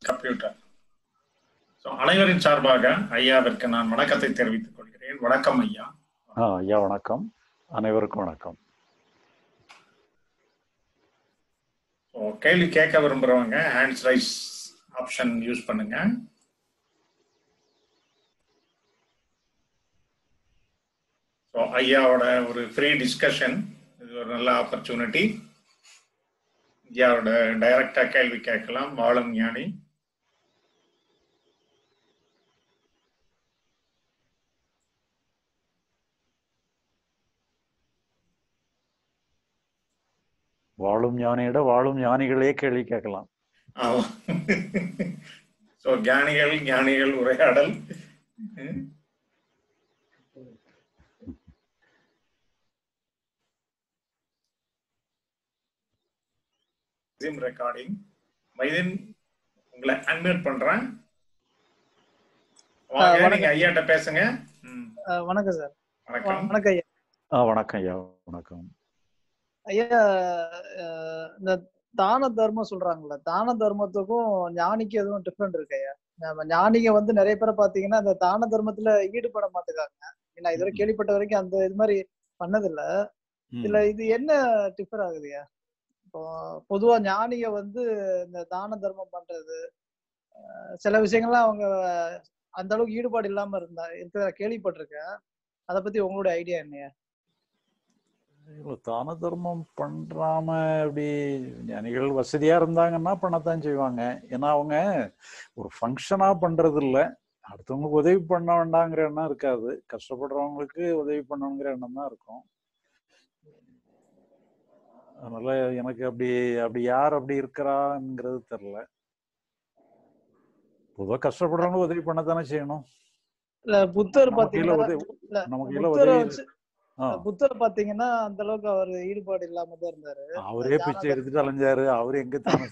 Computer so அனைவரின் சார்பாக ஐயாவிற்கு நான் வணக்கத்தை தெரிவித்துக் கொள்கிறேன் வணக்கம் ஐயா ஆ ஐயா வணக்கம் அனைவருக்கும் வணக்கம் ஸோ கேள்வி கேட்க விரும்புறவங்க ஹேண்ட்ஸ் ரைஸ் ஆப்ஷன் யூஸ் பண்ணுங்க ஸோ ஐயாவோட ஒரு ஃப்ரீ டிஸ்கஷன் இது ஒரு நல்ல ஆப்பர்ச்சுனிட்டி ஐயாவோட டைரக்டா கேள்வி கேட்கலாம் வாழும் ஞானி வாழும் ஞானியிட வாழும் ஞானிகளே கேள்வி கேட்கலாம் ஸோ ஞானிகள் ஞானிகள் உரையாடல் ரெக்கார்டிங் மைதின் உங்களை அன்மியூட் பண்றேன் வாங்க நீங்க ஐயாட்ட பேசுங்க ம், அஹ் வணக்கம் சார் வணக்கம் வணக்கம் ஐயா ஆ வணக்கம் ஐயா வணக்கம் ஐயா அஹ் இந்த தான தர்மம் சொல்றாங்கல்ல தான தர்மத்துக்கும் ஞானிக்கு எதுவும் டிஃப்ரெண்ட் இருக்கு ஐயா நம்ம ஞானிங்க வந்து நிறைய பேரை பாத்தீங்கன்னா இந்த தான தர்மத்துல ஈடுபட மாட்டேங்காங்க நான் இதுவரை கேள்விப்பட்ட வரைக்கும் அந்த இது மாதிரி பண்ணதில்ல ம். இதுல இது என்ன டிஃபர் ஆகுதுயா இப்போ பொதுவா ஞானிக வந்து இந்த தான தர்மம் பண்றது அஹ் சில விஷயங்கள்லாம் அவங்க அந்த அளவுக்கு ஈடுபாடு இல்லாம இருந்தா இருக்கிற கேள்விப்பட்டிருக்கேன் அதை பத்தி உங்களுடைய ஐடியா என்னையா இல்ல, தான தர்மம் பண்றாம அப்படி ஞானிகள் வசதியா இருந்தாங்கன்னா பண்ணத்தான் செய்வாங்க ஏன்னா அவங்க ஒரு ஃபங்க்ஷனா பண்றது இல்ல அடுத்தவங்களுக்கு உதவி பண்ண வேண்டாங்கிற எண்ணம் இருக்காது கஷ்டப்படுறவங்களுக்கு உதவி பண்ணணுங்கிற எண்ணம் தான் இருக்கும் அதனால எனக்கு அப்படி அப்படி யார் அப்படி இருக்கிறாங்கிறது தெரியல பொதுவாக கஷ்டப்படுறவங்களுக்கு உதவி பண்ணத்தானே செய்யணும் இல்ல புத்தர் நம்ம கையில பாத்தீங்கன்னா உதவி இல்ல நம்ம கையில புத்தரை உதவி வச்சு ஆ, புத்தர் பாத்தீங்கன்னா அந்த அளவுக்கு அவர் ஈடுபாடு இல்லாம தான் இருந்தாரு அவரே தான பிச்சை எடுத்துட்டு அலைஞ்சாரு அவரு எங்க தானே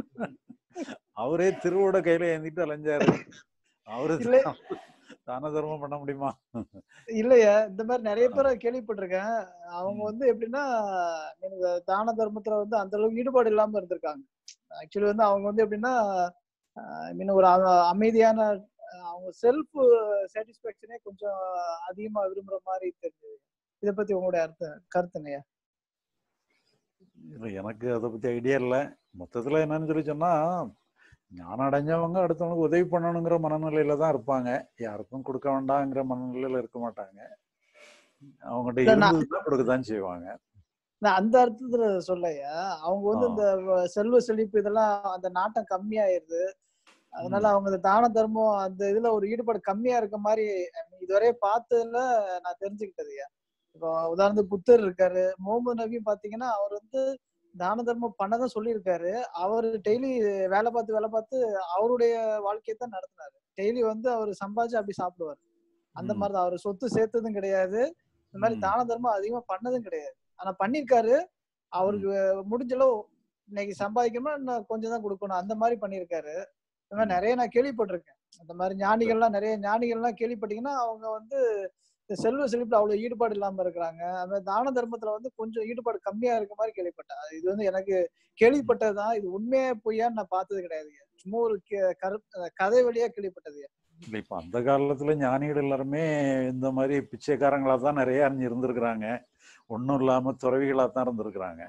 அவரே திருவோட கையில ஏந்திட்டு அலைஞ்சாரு அவரு இல்ல. தான தர்மம் பண்ண முடியுமா இல்லையா இந்த மாதிரி நிறைய பேரை கேள்விப்பட்டிருக்கேன் அவங்க வந்து எப்படின்னா இந்த தான தர்மத்துல வந்து அந்த அளவுக்கு ஈடுபாடு இல்லாம இருந்திருக்காங்க ஆக்சுவலி வந்து அவங்க வந்து எப்படின்னா மீன் ஒரு அ- அமைதியான அஹ், அவங்க செல்ஃப் சாட்டிஸ்பாக்சனே கொஞ்சம் அதிகமா விரும்புற மாதிரி தெரிஞ்சது இதை பத்தி உங்களுடைய அர்த்தம் கருத்து என்னையா இல்ல, எனக்கு அதை பத்தி ஐடியா இல்ல மொத்தத்துல என்னன்னு சொல்லி சொன்னா ஞானம் அடைஞ்சவங்க அடுத்தவங்களுக்கு உதவி பண்ணணுங்கிற மனநிலையில தான் இருப்பாங்க யாருக்கும் கொடுக்க வேண்டாங்கிற மனநிலையில இருக்க மாட்டாங்க அவங்ககிட்ட இல்ல, நான்- இருந்ததுதான் கொடுக்கத்தான் செய்வாங்க நான் அந்த அர்த்தத்துல சொல்லையா அவங்க வந்து ஆ. இந்த வ- செல்வ செழிப்பு இதெல்லாம் அந்த நாட்டம் கம்மியாயிருது அதனால அவங்க இந்த தான தர்மம் அந்த இதுல ஒரு ஈடுபாடு கம்மியா இருக்க மாதிரி I mean, இதுவரைய பார்த்ததுல நான் தெரிஞ்சுக்கிட்டதுயா இப்போ உதாரணத்துக்கு புத்தர் இருக்காரு முகமது நபியும் பாத்தீங்கன்னா அவர் வந்து தான தர்மம் பண்ணதான் சொல்லியிருக்காரு அவர் டெய்லி வேலை பார்த்து வேலை பார்த்து அவருடைய வாழ்க்கையை தான் நடத்தினாரு டெய்லி வந்து அவர் சம்பாதிச்சு அப்படி சாப்பிடுவாரு அந்த ம். மாதிரி தான் அவர் சொத்து சேர்த்ததும் கிடையாது இந்த மாதிரி ம். தான தர்மம் அதிகமா பண்ணதும் கிடையாது ஆனா பண்ணிருக்காரு அவருக்கு முடிஞ்ச அளவு இன்னைக்கு சம்பாதிக்கணும்னா இன்னும் கொஞ்சம் தான் கொடுக்கணும் அந்த மாதிரி பண்ணியிருக்காரு இந்த மாதிரி நிறைய நான் கேள்விப்பட்டிருக்கேன் அந்த மாதிரி ஞானிகள்லாம் நிறைய ஞானிகள்லாம் கேள்விப்பட்டீங்கன்னா அவங்க வந்து இந்த செல்வ செழிப்புல அவ்வளவு ஈடுபாடு இல்லாம இருக்கிறாங்க அந்த மாதிரி தான தர்மத்துல வந்து கொஞ்சம் ஈடுபாடு கம்மியா இருக்க மாதிரி கேள்விப்பட்டேன் அது இது வந்து எனக்கு கேள்விப்பட்டதுதான் இது உண்மையா பொய்யான்னு நான் பார்த்தது கிடையாது சும்மா ஒரு கே- கரு கதை வழியா கேள்விப்பட்டது இல்ல இப்ப அந்த காலத்துல ஞானிகள் எல்லாருமே இந்த மாதிரி பிச்சைக்காரங்களா தான் நிறைய அறிஞ்சு இருந்திருக்கிறாங்க ஒண்ணும் இல்லாம துறவிகளா தான் இருந்திருக்கிறாங்க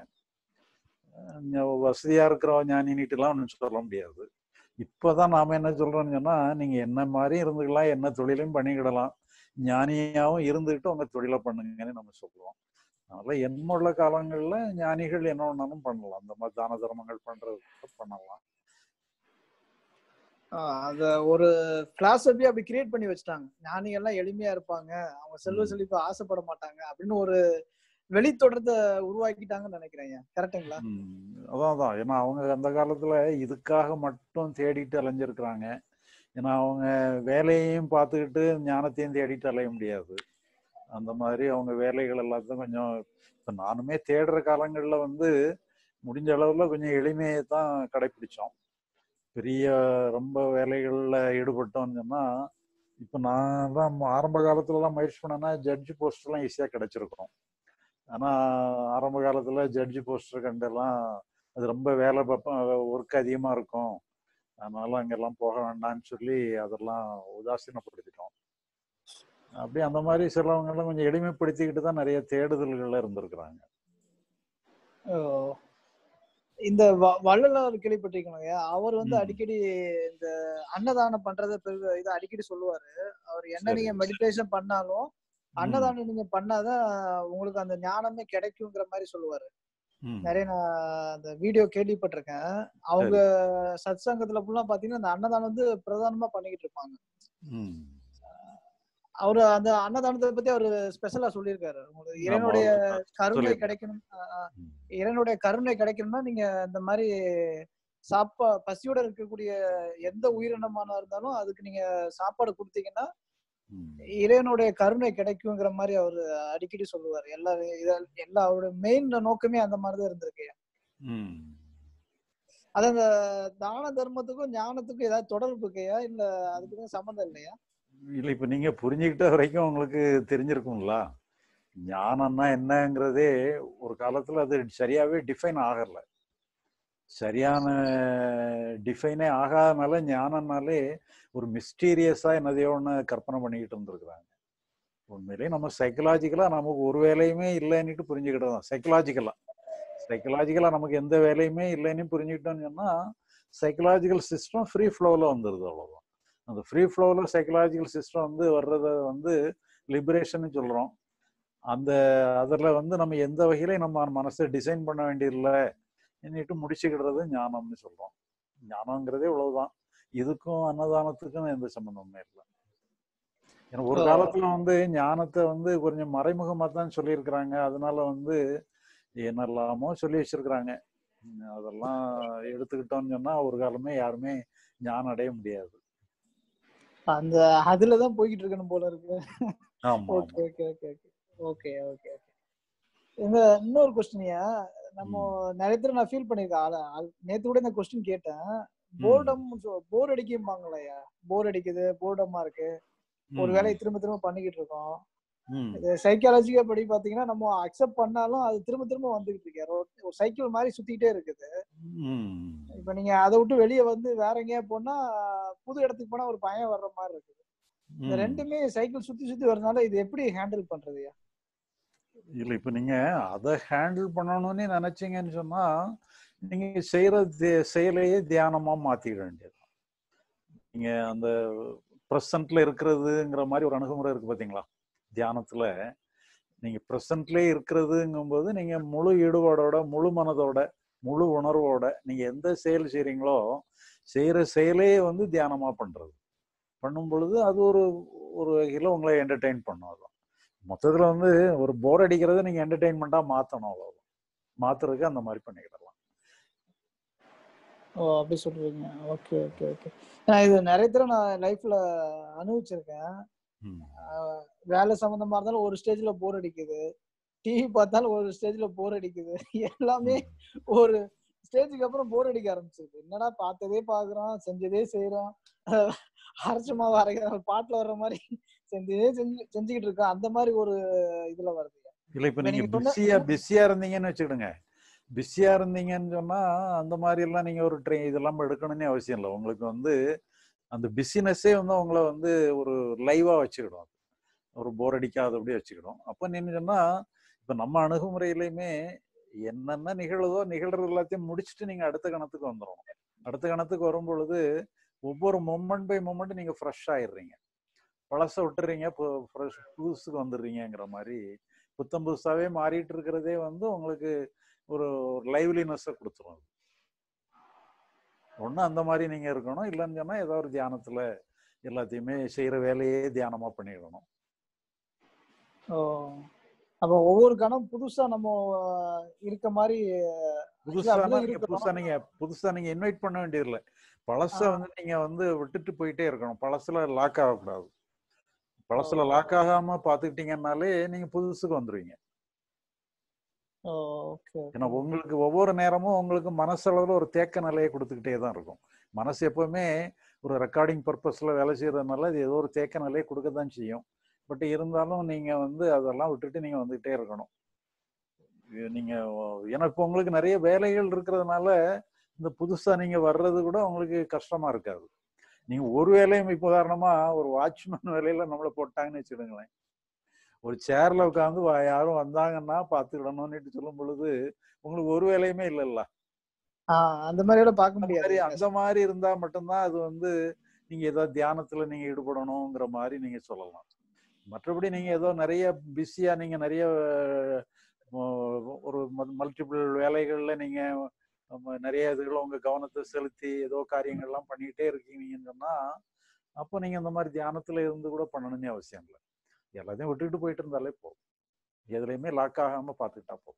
அஹ் வசதியா இருக்கிற ஞானின்னுட்டு எல்லாம் ஒன்றும் சொல்ல முடியாது இப்பதான் நாம என்ன சொல்றோம்னு சொன்னா நீங்க என்ன மாதிரி இருந்துக்கலாம் என்ன தொழிலையும் பண்ணிக்கிடலாம் ஞானியாவும் இருந்துகிட்டு உங்க தொழிலை பண்ணுங்கன்னு நம்ம சொல்லுவோம் அதனால என்னுள்ள காலங்கள்ல ஞானிகள் என்ன வேணாலும் பண்ணலாம் அந்த மாதிரி தான தர்மங்கள் பண்றது பண்ணலாம் ஆஹ் அத ஒரு பிலாசபி அப்படி கிரியேட் பண்ணி வச்சுட்டாங்க ஞானிகள் எல்லாம் எளிமையா இருப்பாங்க அவங்க செல்வ ம். செழிப்பு ஆசைப்பட மாட்டாங்க அப்படின்னு ஒரு வெளித்தோற்றத்தை உருவாக்கிட்டாங்கன்னு நினைக்கிறேன் கரெக்டுங்களா ம், அதான் அதான் ஏன்னா அவங்க அந்த காலத்துல இதுக்காக மட்டும் தேடிட்டு அலைஞ்சிருக்கிறாங்க ஏன்னா அவங்க வேலையையும் பார்த்துக்கிட்டு ஞானத்தையும் தேடிட்டு அலைய முடியாது அந்த மாதிரி அவங்க வேலைகள் எல்லாத்தையும் கொஞ்சம் இப்போ நானுமே தேடுற காலங்கள்ல வந்து முடிஞ்ச அளவுல கொஞ்சம் எளிமையை தான் கடைப்பிடிச்சோம் பெரிய ரொம்ப வேலைகள்ல ஈடுபட்டோம்னு சொன்னா இப்போ நான் தான் ஆரம்ப காலத்துலலாம் முயற்சி பண்ணேன்னா ஜட்ஜி போஸ்ட்லாம் ஈஸியாக கிடைச்சிருக்கும் ஆனா ஆரம்ப காலத்துல ஜட்ஜி போஸ்டர் கண்டெல்லாம் அது ரொம்ப வேலை பார்ப்போம் ஒர்க் அதிகமா இருக்கும் அதனால அங்கெல்லாம் போக வேண்டாம்னு சொல்லி அதெல்லாம் உதாசீனப்படுத்திட்டோம் அப்படி அந்த மாதிரி சிலவங்கெல்லாம் கொஞ்சம் எளிமைப்படுத்திக்கிட்டு தான் நிறைய தேடுதல்கள்ல இருந்திருக்கிறாங்க ஓ. இந்த வ- வள்ளலார் கேள்விப்பட்டிருக்கீங்க அவர் வந்து ம். அடிக்கடி இந்த அன்னதானம் பண்றத பெரு இதை அடிக்கடி சொல்லுவாரு அவர் என்ன சரி. நீங்க மெடிடேஷன் பண்ணாலும் ம், அன்னதானம் நீங்க பண்ணாதான் உங்களுக்கு அந்த ஞானமே கிடைக்குங்கிற மாதிரி சொல்லுவாரு ம், நிறைய நான் அந்த வீடியோ கேள்விப்பட்டிருக்கேன் அவங்க சத் சங்கத்துல ஃபுல்லா பாத்தீங்கன்னா அந்த அன்னதானம் வந்து பிரதானமா பண்ணிக்கிட்டு இருப்பாங்க ம். அவரு அந்த அன்னதானத்தை பத்தி அவரு ஸ்பெஷலா சொல்லியிருக்காரு உங்களுக்கு இறைவனுடைய கருணை சொல்லியிருக்காரு. கிடைக்கணும் ஆஹ் ஆஹ் ம். இறைவனுடைய கருணை கிடைக்கணும்னா நீங்க இந்த மாதிரி சாப்பா பசியோட இருக்கக்கூடிய எந்த உயிரினமான இருந்தாலும் அதுக்கு நீங்க சாப்பாடு கொடுத்தீங்கன்னா ம். இறைவனுடைய கருணை கிடைக்குங்கிற மாதிரி அவரு அடிக்கடி சொல்லுவாரு எல்லா இத- எல்லா அவருடைய மெயின் நோக்கமே அந்த மாதிரிதான் இருந்திருக்கு ம். அது அந்த தான தர்மத்துக்கும் ஞானத்துக்கும் ஏதாவது தொடர்பு இருக்கையா இல்ல அதுக்கு சம்மந்தம் இல்லையா இல்ல இப்ப நீங்க புரிஞ்சுக்கிட்ட வரைக்கும் உங்களுக்கு தெரிஞ்சிருக்கும்ல ஞானம்னா என்னங்கிறதே ஒரு காலத்துல அது சரியாவே டிஃபைன் ஆகல சரியான டிஃபைனே ஆகாதனால ஞானம்னாலே ஒரு மிஸ்டீரியஸா என்னதையோ ஒன்று கற்பனை பண்ணிக்கிட்டு இருந்திருக்கிறாங்க உண்மையிலேயே நம்ம சைக்கலாஜிக்கலா நமக்கு ஒரு வேலையுமே இல்லைன்னுட்டு புரிஞ்சுக்கிட்டு தான் சைக்கலாஜிக்கலா சைக்கலாஜிக்கலா நமக்கு எந்த வேலையுமே இல்லைன்னு புரிஞ்சுக்கிட்டோம்னு சொன்னா சைக்கலாஜிக்கல் சிஸ்டம் ஃப்ரீ ஃப்ளோவில் வந்துடுது அவ்வளவுதான் அந்த ஃப்ரீ ஃப்ளோவில் சைக்கலாஜிக்கல் சிஸ்டம் வந்து வர்றத வந்து லிபரேஷன் சொல்றோம் அந்த அதில் வந்து நம்ம எந்த வகையிலையும் நம்ம மனசை டிசைன் பண்ண வேண்டியதில்லை என்னிட்டு முடிச்சுக்கிடுறது ஞானம்னு சொல்றோம் ஞானங்கிறதே இவ்வளவுதான் இதுக்கும் அன்னதானத்துக்கும் எந்த சம்மந்தமுமே இல்லை ஏன்னா ஒரு ஓ. காலத்துல வந்து ஞானத்தை வந்து கொஞ்சம் மறைமுகமா தான் சொல்லியிருக்கிறாங்க அதனால வந்து என்னெல்லாமோ சொல்லி வச்சிருக்கிறாங்க உம் அதெல்லாம் எடுத்துக்கிட்டோம்னு சொன்னா ஒரு காலமே யாருமே ஞானம் அடைய முடியாது அந்த அதுலதான் போய்கிட்டு இருக்கணும் போல இருக்கு ஆமா okay okay okay okay okay okay இந்த இன்னொரு கொஸ்டினியா நம்ம நிறைய பேர் நான் ஃபீல் பண்ணிருக்கேன் அத- அது- நேத்து கூட இந்த கொஸ்டின் கேட்டேன் போர்டம் போர் அடிக்கும்பாங்களையா போர் அடிக்குது போர்டமா இருக்கு ஒரு வேலையை திரும்ப திரும்ப பண்ணிக்கிட்டு இருக்கோம் ம், இது சைக்காலஜிக்கா படி பாத்தீங்கன்னா நம்ம அக்செப்ட் பண்ணாலும் அது திரும்ப திரும்ப வந்துகிட்டு இருக்கு ஒரு- ஒரு சைக்கிள் மாதிரி சுத்திட்டே இருக்குது ம், இப்ப நீங்க அதை விட்டு வெளியே வந்து வேற எங்கேயா போனா புது இடத்துக்கு போனா ஒரு பயம் வர்ற மாதிரி இருக்கு இந்த ம். ரெண்டுமே சைக்கிள் சுத்தி சுத்தி வரதுனால இது எப்படி ஹேண்டில் பண்றதுயா இல்ல இப்ப நீங்க அதை ஹேண்டில் பண்ணணும்னு நினைச்சீங்கன்னு சொன்னா நீங்க செய்யற தே- செயலையே தியானமா மாத்திட வேண்டியது நீங்க அந்த ப்ரெசன்ட்ல இருக்கிறதுங்கிற மாதிரி ஒரு அணுகுமுறை இருக்கு பாத்தீங்களா தியானத்துல நீங்க ப்ரெசன்ட்லயே இருக்கிறதுங்கும்போது நீங்க முழு ஈடுபாடோட முழு மனதோட முழு உணர்வோட நீங்க எந்த செயல் செய்றீங்களோ செய்யற செயலே வந்து தியானமா பண்றது பண்ணும் பொழுது அது ஒரு ஒரு வகையில உங்களை என்டர்டெயின் பண்ணும் அது மொத்தத்துல வந்து ஒரு போர் அடிக்கிறத நீங்க என்டர்டெயின்மெண்டா மாத்தணும் அவ்வளவு மாத்துறதுக்கு அந்த மாதிரி பண்ணிக்கிடலாம் ஓ அப்படி சொல்றீங்க ஓகே ஓகே ஓகே நான் இது நிறைய தடவை நான் லைஃப்ல அனுபவிச்சிருக்கேன் ம். வேலை சம்பந்தமா இருந்தாலும் ஒரு ஸ்டேஜ்ல போர் அடிக்குது டிவி பார்த்தாலும் ஒரு ஸ்டேஜ்ல போர் அடிக்குது எல்லாமே ஒரு ஸ்டேஜுக்கு அப்புறம் போர் அடிக்க ஆரம்பிச்சிருக்கு என்னடா பார்த்ததே பாக்குறோம் செஞ்சதே செய்யறோம் அரைச்ச மாவு அரைக்கிற பாட்டுல வர்ற மாதிரி செஞ்சதே செஞ்சு செஞ்சுக்கிட்டு இருக்கோம் அந்த மாதிரி ஒரு இதுல வருது இல்ல இப்ப இப்ப நீங்க நீங்க சொன்ன- பிஸியா பிஸியா இருந்தீங்கன்னு வச்சுக்கிடுங்க பிஸியா இருந்தீங்கன்னு சொன்னா அந்த மாதிரி எல்லாம் நீங்க ஒரு ட்ரெயின் இதெல்லாம் எடுக்கணும்னு அவசியம் இல்லை உங்களுக்கு வந்து அந்த பிஸினஸ்ஸே வந்து உங்களை வந்து ஒரு லைவா வச்சுக்கிடும் அது. ஒரு போர் அடிக்காதபடி வச்சுக்கிடும் அப்ப நீங்க சொன்னா இப்ப நம்ம அணுகுமுறையிலையுமே என்னென்ன நிகழுதோ நிகழ்றது எல்லாத்தையும் முடிச்சுட்டு நீங்க அடுத்த கணத்துக்கு வந்துடணும் அடுத்த கணத்துக்கு வரும் பொழுது ஒவ்வொரு மொமெண்ட் பை மொமெண்ட் நீங்க ஃப்ரெஷ் ஆயிடுறீங்க பழச விட்டுறீங்க பு- fresh புதுசுக்கு வந்துடுறீங்கங்கிற மாதிரி புத்தம் புதுசாவே மாறிட்டு இருக்கிறதே வந்து உங்களுக்கு ஒரு லைவ்லினஸை கொடுத்துரும் அது. ஒண்ணு அந்த மாதிரி நீங்க இருக்கணும் இல்லைன்னு சொன்னா ஏதோ ஒரு தியானத்துல எல்லாத்தையுமே செய்யற வேலையே தியானமா பண்ணிடணும் ஓ அப்ப ஒவ்வொரு கணம் புதுசா நம்ம அஹ், இருக்க மாதிரி புதுசா அப்படிதான் நீங்க இருக்கணும். புதுசா நீங்க புதுசா நீங்க இன்வைட் பண்ண வேண்டியதில்லை பழச ஆ. வந்து நீங்க வந்து விட்டுட்டு போயிட்டே இருக்கணும் பழசுல லாக் ஆகக்கூடாது பழசுல லாக் ஆகாம பாத்துக்கிட்டீங்கன்னாலே நீங்க புதுசுக்கு வந்துருவீங்க ஓகே ஏன்னா உங்களுக்கு ஒவ்வொரு நேரமும் உங்களுக்கு மனசளவுல ஒரு தேக்க நிலையை கொடுத்துக்கிட்டே தான் இருக்கும் மனசு எப்பவுமே ஒரு ரெக்கார்டிங் பர்பஸ்ல வேலை செய்யறதுனால அது ஏதோ ஒரு தேக்க நிலையை கொடுக்க தான் செய்யும் பட் இருந்தாலும் நீங்க வந்து அதெல்லாம் விட்டுட்டு நீங்க வந்துகிட்டே இருக்கணும் இது நீங்க ஏன்னா இப்போ உங்களுக்கு நிறைய வேலைகள் இருக்கிறதுனால இந்த புதுசா நீங்க வர்றது கூட உங்களுக்கு கஷ்டமா இருக்காது நீங்க ஒரு வேலையும் இப்போ உதாரணமா ஒரு வாட்ச்மேன் வேலையில நம்மளை போட்டாங்கன்னு வச்சுடுங்களேன் ஒரு சேர்ல உட்காந்து யாரும் வந்தாங்கன்னா பாத்துக்கிடணும்னு சொல்லும் பொழுது உங்களுக்கு ஒரு வேலையுமே இல்லைல்ல ஆஹ் அந்த மாதிரி கூட பார்க்க அந்த மாதிரி முடியாது அந்த மாதிரி இருந்தா மட்டும்தான் அது வந்து நீங்க ஏதோ தியானத்துல நீங்க ஈடுபடணுங்கிற மாதிரி நீங்க சொல்லலாம் மற்றபடி நீங்க ஏதோ நிறைய பிஸியா நீங்க நிறைய அஹ், ஒரு மல்டிபிள் வேலைகள்ல நீங்க நம்ம நிறைய இதுகளை உங்க கவனத்தை செலுத்தி ஏதோ காரியங்கள்லாம் பண்ணிக்கிட்டே இருக்கீங்கன்னு சொன்னா அப்போ நீங்க இந்த மாதிரி தியானத்துல இருந்து கூட பண்ணணும்னு அவசியம் இல்லை எல்லாத்தையும் விட்டுக்கிட்டு போயிட்டு இருந்தாலே போதும் எதுலையுமே லாக் ஆகாம பாத்துக்கிட்டா போதும்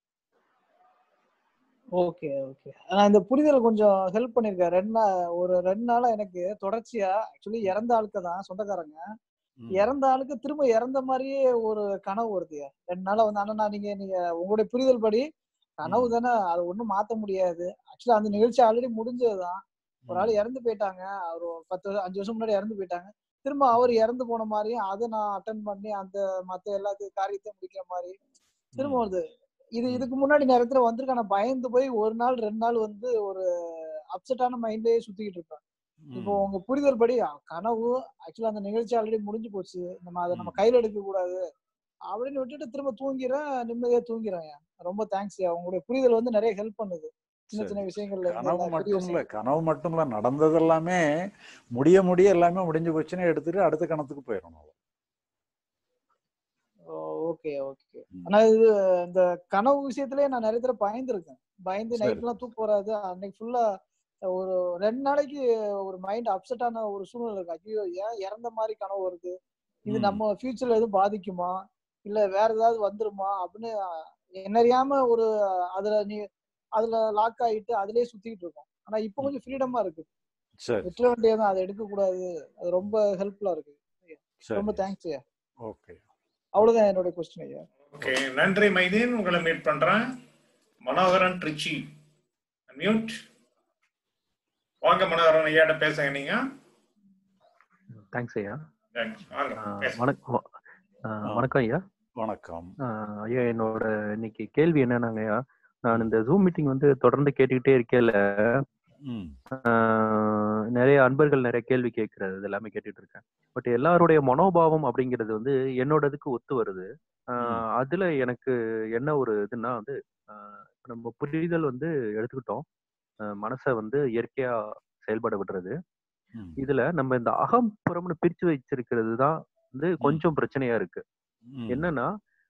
ஓகே ஓகே ஆனா இந்த புரிதல் கொஞ்சம் ஹெல்ப் பண்ணிருக்கேன் ரெண்டு நாள் ஒரு ரெண்டு நாளா எனக்கு தொடர்ச்சியா ஆக்சுவலி இறந்த ஆளுக்கு தான் சொந்தக்காரங்க ம். இறந்த ஆளுக்கு திரும்ப இறந்த மாதிரியே ஒரு கனவு வருதுயா ரெண்டு நாளா வந்து அண்ணா நீங்க நீங்க உங்களுடைய புரிதல் படி கனவு தானே அது ஒண்ணும் மாத்த முடியாது ஆக்சுவலா அந்த நிகழ்ச்சி ஆல்ரெடி முடிஞ்சதுதான் ஒரு ஆள் இறந்து போயிட்டாங்க அவர் ஒரு பத்து வருஷம் அஞ்சு வருஷம் முன்னாடி இறந்து போயிட்டாங்க திரும்ப அவர் இறந்து போன மாதிரியும் அதை நான் அட்டன் பண்ணி அந்த மத்த எல்லாத்தையும் காரியத்தையும் முடிக்கிற மாதிரி திரும்ப வருது இது இதுக்கு முன்னாடி நேரத்துல வந்திருக்க நான் பயந்து போய் ஒரு நாள் ரெண்டு நாள் வந்து ஒரு அப்செட்டான மைண்ட்லயே சுத்திக்கிட்டு இருப்பேன் இப்போ ம். உங்க புரிதல் படி அ, கனவு ஆக்சுவலா அந்த நிகழ்ச்சி ஆல்ரெடி முடிஞ்சு போச்சு நம்ம அதை நம்ம ம். கையில எடுக்க கூடாது அப்படின்னு விட்டுட்டு திரும்ப தூங்கிறேன் நிம்மதியா தூங்கிறேன் ரொம்ப தேங்க்ஸ் உங்களுடைய புரிதல் வந்து நிறைய ஹெல்ப் பண்ணுது சின்ன சரி. சின்ன விஷயங்கள்ல இருந்து கனவு எல்லா பெரிய மட்டும் இல்ல விஷயம் கனவு மட்டும் இல்ல நடந்தது எல்லாமே முடிய முடிய எல்லாமே முடிஞ்சு போச்சுன்னு எடுத்துட்டு அடுத்த கணத்துக்கு போயிடணும் ஓகே ஓகே ம். ஆனா இது இந்த கனவு விஷயத்திலேயே நான் நிறைய தடவை பயந்துருக்கேன் பயந்து சரி. நைட் எல்லாம் தூக்கம் வராது அன்னைக்கு ஃபுல்லா ஒரு ரெண்டு நாளைக்கு ஒரு மைண்ட் அப்செட் ஆன ஒரு சூழ்நிலை இருக்கு ஐயோ ஏன் இறந்த மாதிரி கனவு வருது இது ம். நம்ம ஃபியூச்சர்ல எதுவும் பாதிக்குமா இல்ல வேற ஏதாவது வந்துருமா அப்படின்னு என்ன அறியாம ஒரு அதுல நீ அதுல லாக் ஆயிட்டு அதுலயே சுத்திட்டு இருக்கோம் ஆனா இப்போ ம். கொஞ்சம் ஃப்ரீடமா இருக்கு சரி விட்டுற வேண்டியதான் அதை எடுக்க கூடாது அது ரொம்ப ஹெல்ப்ஃபுல்லா இருக்கு ரொம்ப சரி தேங்க்ஸ் ஐயா ஓகே அவ்வளவுதான் என்னோட கொஸ்டின் ஐயா ஓகே நன்றி மைதீன் உங்களை மீட் பண்றேன் மனோகரன் ட்ரிச்சி மியூட் வாங்க மனோகரன் ஐயாட்ட பேசுங்க நீங்க தேங்க்ஸ் ஐயா Thanks. வாங்க ஆஹ் பேசுங்க வணக்கம் ஆஹ் வணக்கம் ஐயா வணக்கம் ஆஹ் ஐயா என்னோட இன்னைக்கு கேள்வி என்னன்னாங்க ஐயா நான் இந்த ஜூம் மீட்டிங் வந்து தொடர்ந்து கேட்டுக்கிட்டே இருக்கேல ம் ஆஹ் நிறைய அன்பர்கள் நிறைய கேள்வி கேட்கறது இது எல்லாமே கேட்டுட்டு இருக்கேன் பட் எல்லாருடைய மனோபாவம் அப்படிங்கிறது வந்து என்னோடதுக்கு ஒத்து வருது ஆஹ் அதுல எனக்கு என்ன ஒரு இதுன்னா வந்து ஆஹ் நம்ம புரிதல் வந்து எடுத்துக்கிட்டோம் ஆஹ் மனசை வந்து இயற்கையா செயல்பட விடுறது ம். இதுல நம்ம இந்த அகம் புறம்னு பிரிச்சு வச்சிருக்கிறது தான் வந்து கொஞ்சம் பிரச்சனையா இருக்கு ம். என்னன்னா